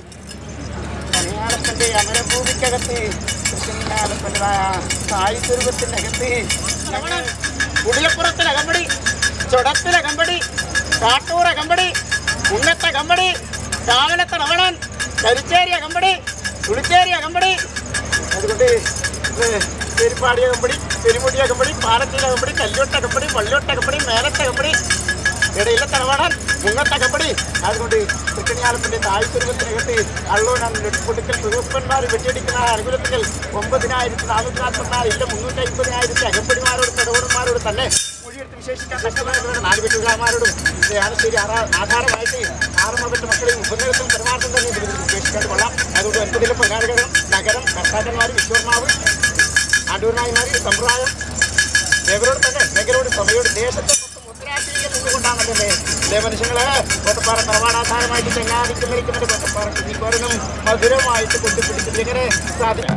മലയാളത്തിന്റെ അമരഭൂമിക്കകത്ത് കൃഷ്ണനാഥപ്പൻ്റെതായ സായി സ്വരൂപത്തിന്റെ അകത്ത് ഞങ്ങൾ കുടിലപ്പുറത്തിലെ കമ്പടി ചുടത്തിലെ കമ്പടി കാട്ടൂറെ കമ്പടി കുന്നത്തെ കമ്പടി കാവലത്തെ റവണൻ കരിച്ചേരിയ കമ്പടി തുളിച്ചേരിയ കമ്പടി അതുകൊണ്ട് ഇത് പെരുപ്പാടിയ കമ്പടി പെരുമുടിയ കമ്പടി പാലത്തിലെ കമ്പടി കല്ലോട്ട കമ്പടി വള്ളിയോട്ട കമ്പടി മേലത്തെ കമ്പടി ഇടയിലെ തറവാടാൻ മുങ്ങത്തെ കമ്പടി അതുകൊണ്ട് തൃക്കണിയാലത്തിന്റെ താഴ്ചരൂപത്തിനകത്ത് അള്ളോനാണ് നെടുപ്പൊടുക്കൽ സുഹൃപ്പന്മാർ വെട്ടിയടിക്കുന്ന അനുകൂലത്തിൽ ഒമ്പതിനായിരത്തി നാനൂറ്റി നാൽപ്പത്തിനാല് ഇല്ല മുന്നൂറ്റി അമ്പതിനായിരത്തി അകമ്പടിമാരോട് പെടവടന്മാരോട് തന്നെ മൊഴിയെടുത്ത് വിശേഷിക്കാൻ കഷ്ടമായിട്ടുള്ള നാല് വെട്ടുകാരന്മാരോടും ആനശ്ശേരി ആധാരമായിട്ട് ആറുമകത്ത് മക്കളെയും ഉപനഗരത്തും പരമാർത്ഥം തന്നെ ഇതിൽ വിശേഷിക്കാണ്ട് കൊള്ളാം അതുകൊണ്ട് ഒൻപതിലെ പ്രകാരകരം നഗരം കർത്താക്കന്മാർ വിശ്വകർമാവ് ആണ്ടൂർനായിമാർ സമ്പ്രദായം ഇവരോട് തന്നെ നഗരോട് സഭയോട് ദേശത്തെ മുദ്രാശീലം നിന്നുകൊണ്ടാണല്ലേ ഇല്ലേ മനുഷ്യങ്ങളെ കോട്ടപ്പാറ തറവാടാധാരമായിട്ട് ചെങ്ങാതിക്ക് മരിക്കുന്നത് കോട്ടപ്പാറ കുഞ്ഞിക്കോരനും മധുരമായിട്ട് കൊണ്ടുപിടിച്ചത് എങ്ങനെ സാധിക്കും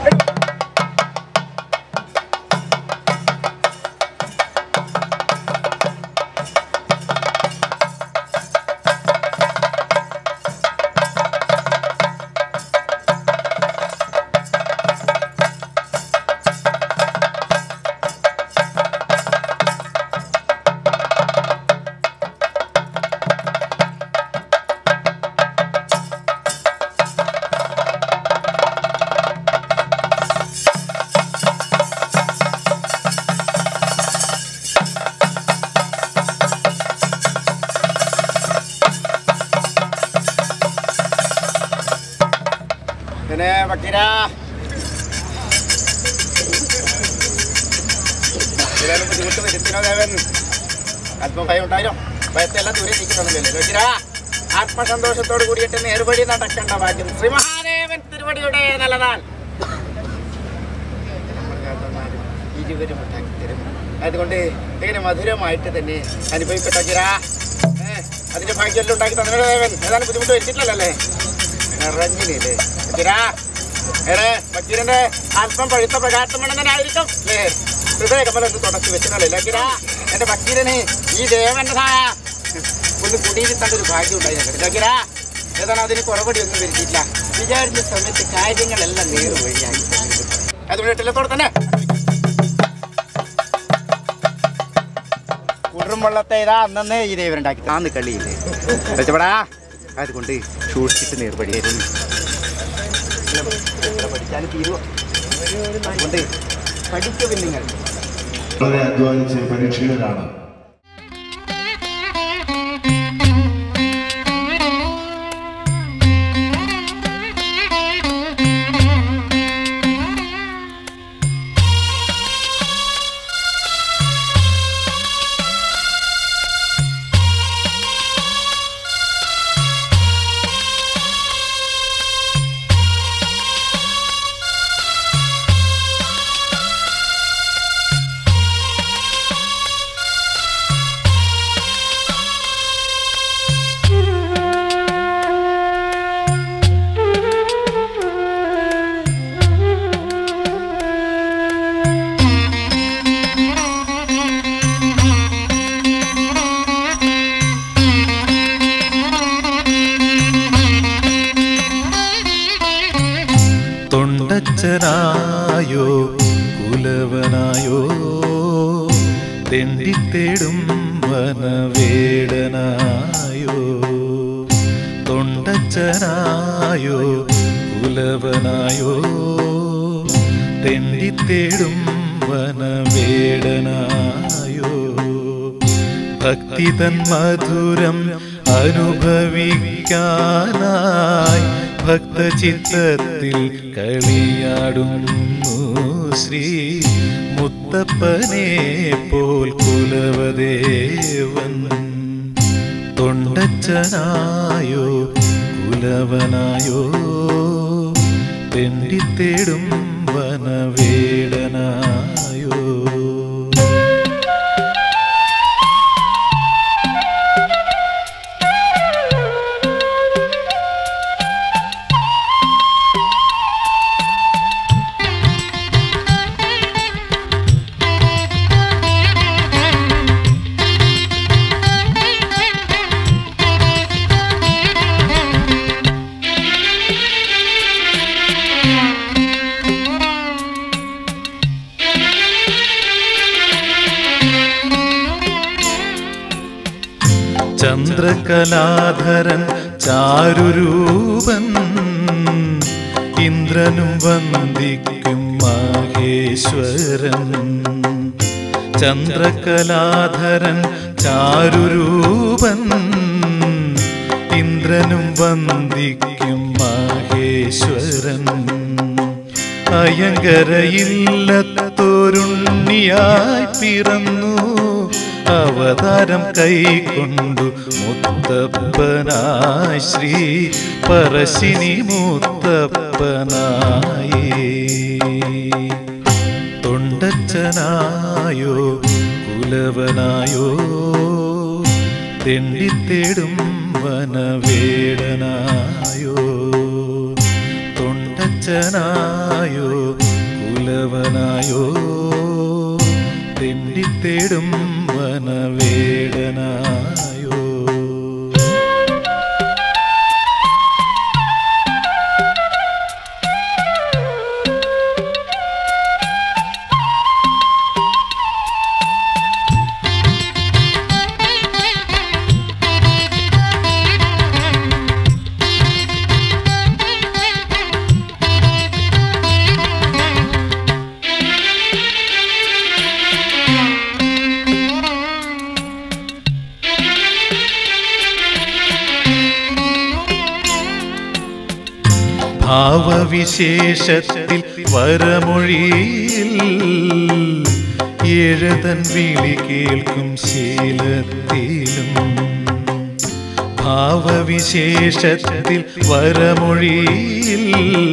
പിന്നെ വക്കീര ഇതിലും ബുദ്ധിമുട്ട് വരുത്തിനോ ദേവൻ അല്പം ഭയം ഉണ്ടായാലും ഭയത്തെ എല്ലാം ദൂരെ നിൽക്കുന്നില്ലല്ലോ വക്കീര ആത്മസന്തോഷത്തോട് കൂടിയിട്ട് നേർവഴി നടക്കേണ്ട ഭാഗ്യം ശ്രീ മഹാദേവൻ തിരുവടിയുടെ നല്ലതാൽ ഇരുവരും ഉണ്ടാക്കി തരും അതുകൊണ്ട് ഇങ്ങനെ മധുരമായിട്ട് തന്നെ അനുഭവിക്കട്ടെ വക്കീര ഏ അതിന്റെ ഭാഗ്യമെല്ലാം ഉണ്ടാക്കി തന്നെ ദേവൻ ഏതാനും ബുദ്ധിമുട്ട് വരുത്തിയിട്ടില്ലല്ലേ നിറഞ്ഞില്ലേ വക്കീരാ ഏറെ വക്കീലിന്റെ അല്പം പഴുത്ത പ്രകാശമണെന്നായിരിക്കും അല്ലേ ഹൃദയകമലം ഒന്ന് തുടച്ചു വെച്ചിട്ടല്ലേ വക്കീരാ എന്റെ വക്കീലിന് ഈ ദേവന്റെ സായ ഒന്ന് കുടിയിരുത്തേണ്ട ഒരു ഭാഗ്യം ഉണ്ടായിരുന്നു വക്കീരാ ഏതാണ് അതിന് കുറവടി ഒന്നും വരുത്തിയില്ല വിചാരിച്ച സമയത്ത് കാര്യങ്ങളെല്ലാം നേരെ വഴിയായി അതുകൊണ്ട് ഇട്ടത്തോടെ തന്നെ കുടുംബള്ളത്തെ ഇതാ അന്നേ ഈ ദേവനുണ്ടാക്കി താന്ന് കളിയില്ലേ വെച്ചപ്പെടാ അതുകൊണ്ട് സൂക്ഷിച്ചിട്ട് നേർപടി തരും പഠിച്ചാലും തീരുവോ അതുകൊണ്ട് പഠിക്കും നിങ്ങൾ വളരെ അധ്വാനിച്ച് പരീക്ഷയിലാണ് ആ തൊണ്ടച്ചനായോ കുലവനായോ തെണ്ടിത്തേടും വനവേടനായോ തൊണ്ടച്ചനായോ കുലവനായോ തെണ്ടിത്തേടും വനവേടനായോ ഭക്തി തൻ മധുരം അനുഭവിക്കാനായി ഭക്തചിത്തത്തിൽ കളിയാടുന്നു ശ്രീ മുത്തപ്പനെ പോൽ കുലവദേവൻ തൊണ്ടച്ചനായോ കുലവനായോ തെണ്ടിത്തേടും വനവേടനായോ ചന്ദ്രകലാധരൻ ചാരുരൂപൻ ഇന്ദ്രനും വന്ദിക്കും മഹേശ്വരൻ ചന്ദ്രകലാധരൻ ചാരുരൂപൻ ഇന്ദ്രനും വന്ദിക്കും മഹേശ്വരൻ അയങ്കരയില്ലത്തോരുണ്ണിയായി പിറന്നു അവതാരം കൈക്കൊണ്ടു മുത്തപ്പനായി ശ്രീ പറശ്ശിനി മുത്തപ്പനായി തൊണ്ടച്ചനായോ കുലവനായോ തെണ്ടിത്തേടും വനവേടനായോ തൊണ്ടച്ചനായോ കുലവനായോ തെണ്ടിത്തേടും വനവേടനായോ ഭാവവിശേഷത്തിൽ വരമൊഴിയിൽ എഴുതൻ വിളി കേൾക്കും ശീലത്തിലും ഭാവവിശേഷത്തിൽ വരമൊഴിയിൽ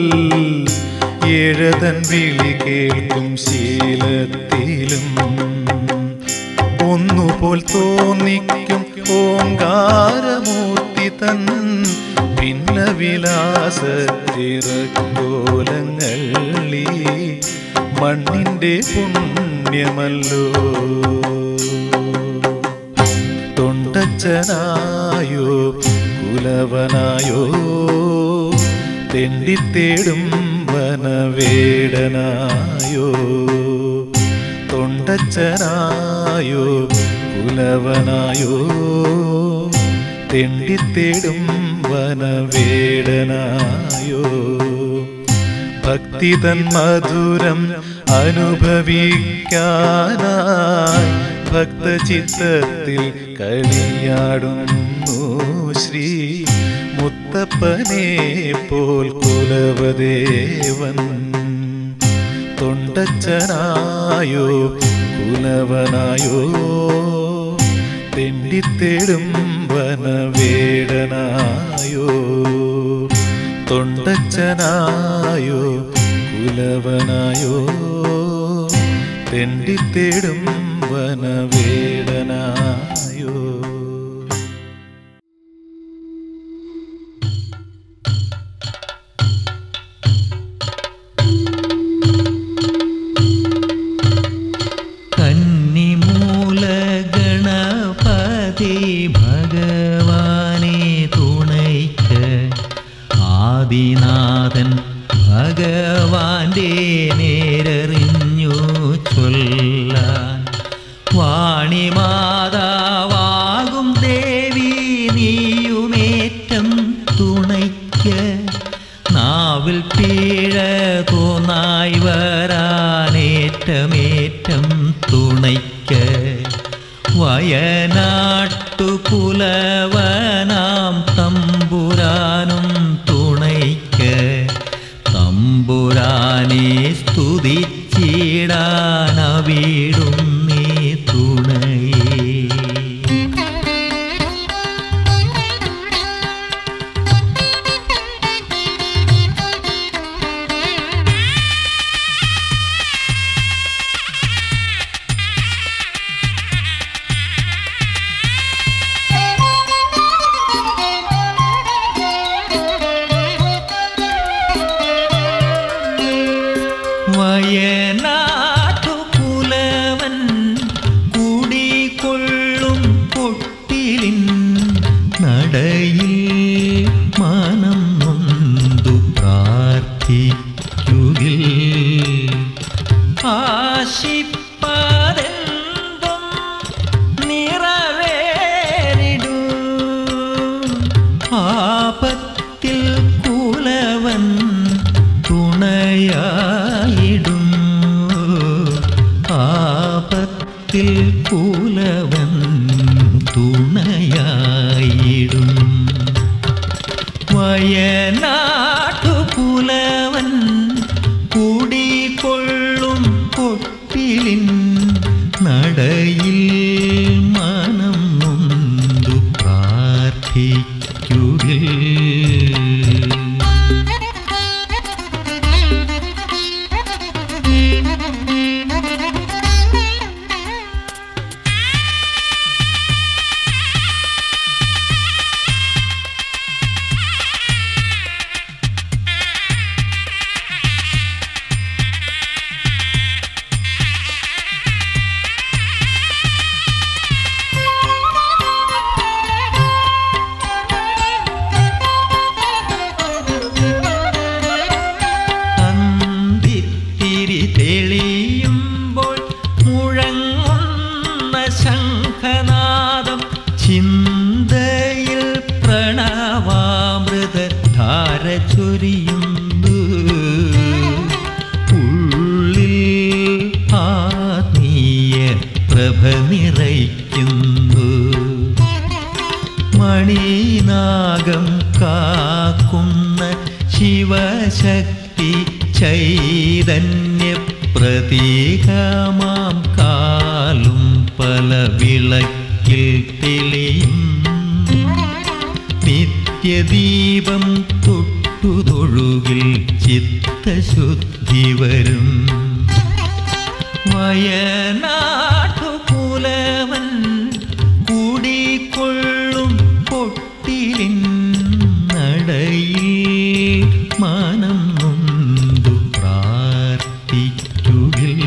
എഴുതൻ വിളി കേൾക്കും ശീലത്തിലും ഒന്നുപോൽ തോന്നിക്കും ഓങ്കാരമൂർത്തി തൻ ഭിന്നവിലാസത്തിറക്കോലങ്ങളി മണ്ണിൻ്റെ പുണ്യമല്ലോ തൊണ്ടച്ചനായോ കുലവനായോ തെണ്ടിത്തേടും വനവേടനായോ തൊണ്ടച്ചനായോ കുലവനായോ തെണ്ടിത്തേടും വനവേടനായോ ഭക്തി തൻ മധുരം അനുഭവിക്കാനായി ഭക്തചിത്തത്തിൽ കളിയാടുന്നു ശ്രീ മുത്തപ്പനെ പോൽ കുലവദേവൻ തൊണ്ടച്ചനായോ കുലവനായോ തെണ്ടിത്തേടും വനവേടനായോ തൊണ്ടച്ചനായോ കുലവനായോ തെണ്ടിത്തേടും വനവേടനായോ കന്നിമൂല ഗണപതി ഭഗവാനെ തുണയ്ക്ക് ആദിനാഥൻ ഭഗവാന്റെ നേരറിഞ്ഞു ചൊല്ലാൻ വാണിമാതാവാകും ദേവി നീയുമേറ്റം തുണയ്ക്ക് നാവിൽ പീഴ തോന്നായി വരാനേറ്റമേറ്റം തുണയ്ക്ക് വയനാട്ടു കുലവനാം തമ്പുരാനും തുണയ്ക്ക് തമ്പുരാനെ സ്തുതിച്ചിടാനവിടും നീ തുണയേ വയനാട്ടു പുലവൻ കൂടിക്കൊള്ളും പൊട്ടിലിൻ നടയിൽ മനം നൊന്തു പ്രാർത്ഥിക്കുകിൽ ആശിപ്പതെന്തും നിറവേറിടൂ ആപത്തിൽ കുലവൻ തുണയായിടും ആപത്തിൽ കുലവൻ തുണയായിടും വയനാട്ടു കുലവൻ കൂടിക്കൊള്ളും പൊട്ടിലിൻ നടയിൽ മനം നൊന്തു പ്രാർത്ഥിക്കുകിൽ അന്തിത്തിരി തെളിയുമ്പോൾ മുഴങ്ങുന്ന ശംഖനാദം ചിന്തയിൽ പ്രണവാമൃത ധാര ചൊരിയുന്നു ഉള്ളിൽ ആത്മീയ പ്രഭ നിറയ്ക്കുന്നു മണിനാഗം കാക്കുന്ന ശിവശക്തി ചൈതന്യ പ്രതീകമാം കാലും പല വിളക്കിൽ തെളിയും നിത്യദീപം തൊട്ടുതൊഴുകിൽ ചിത്തശുദ്ധി വരും വയനാട്ടു പുലവൻ കൂടിക്കൊള്ളും പൊട്ടിലിൻ നടയിൽ മനം നൊന്തു പ്രാർത്ഥിക്കുകിൽ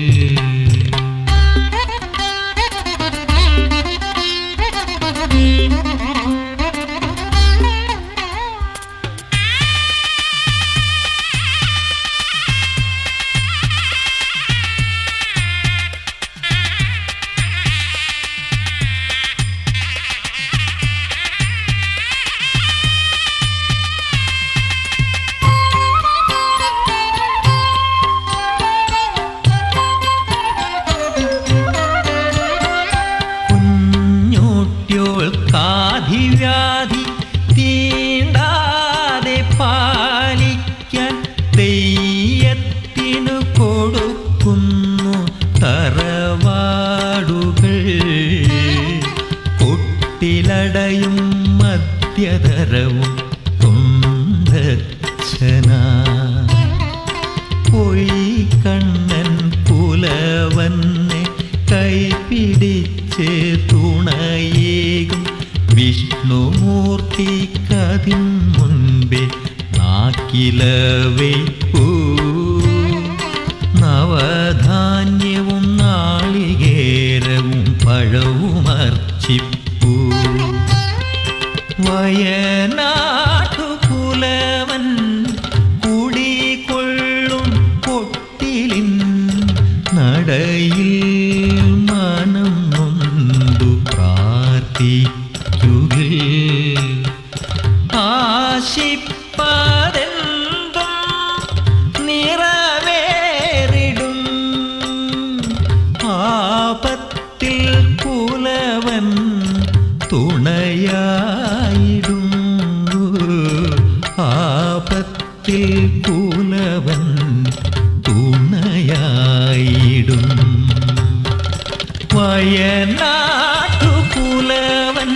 കുഞ്ഞോട്യോൾക്കാധിവ്യാധി തീണ്ടാതെ പാലിക്കാൻ തെയ്യത്തിനു കൊടുക്കുന്നു തറവാടുകൾ കൊട്ടിലടയും മധ്യതരവും തൊണ്ടച്ചന പോയി കണ്ണൻ പുലവന്നെ കൈപിടിച്ച് തുണയേകും വിഷ്ണുമൂർത്തി കതിൻ മുൻപേ നാക്കിലവയ്പ്പൂ നവധാന്യവും നാളികേരവും പഴവും അർച്ചിപ്പൂ വയനാട്ടു പുലവൻ കൂടി കുലവൻ തുണയായിടും വയനാട്ടു കുലവൻ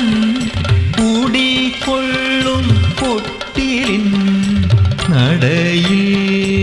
കൂടിക്കൊള്ളും പൊട്ടിലിൻ നടയിൽ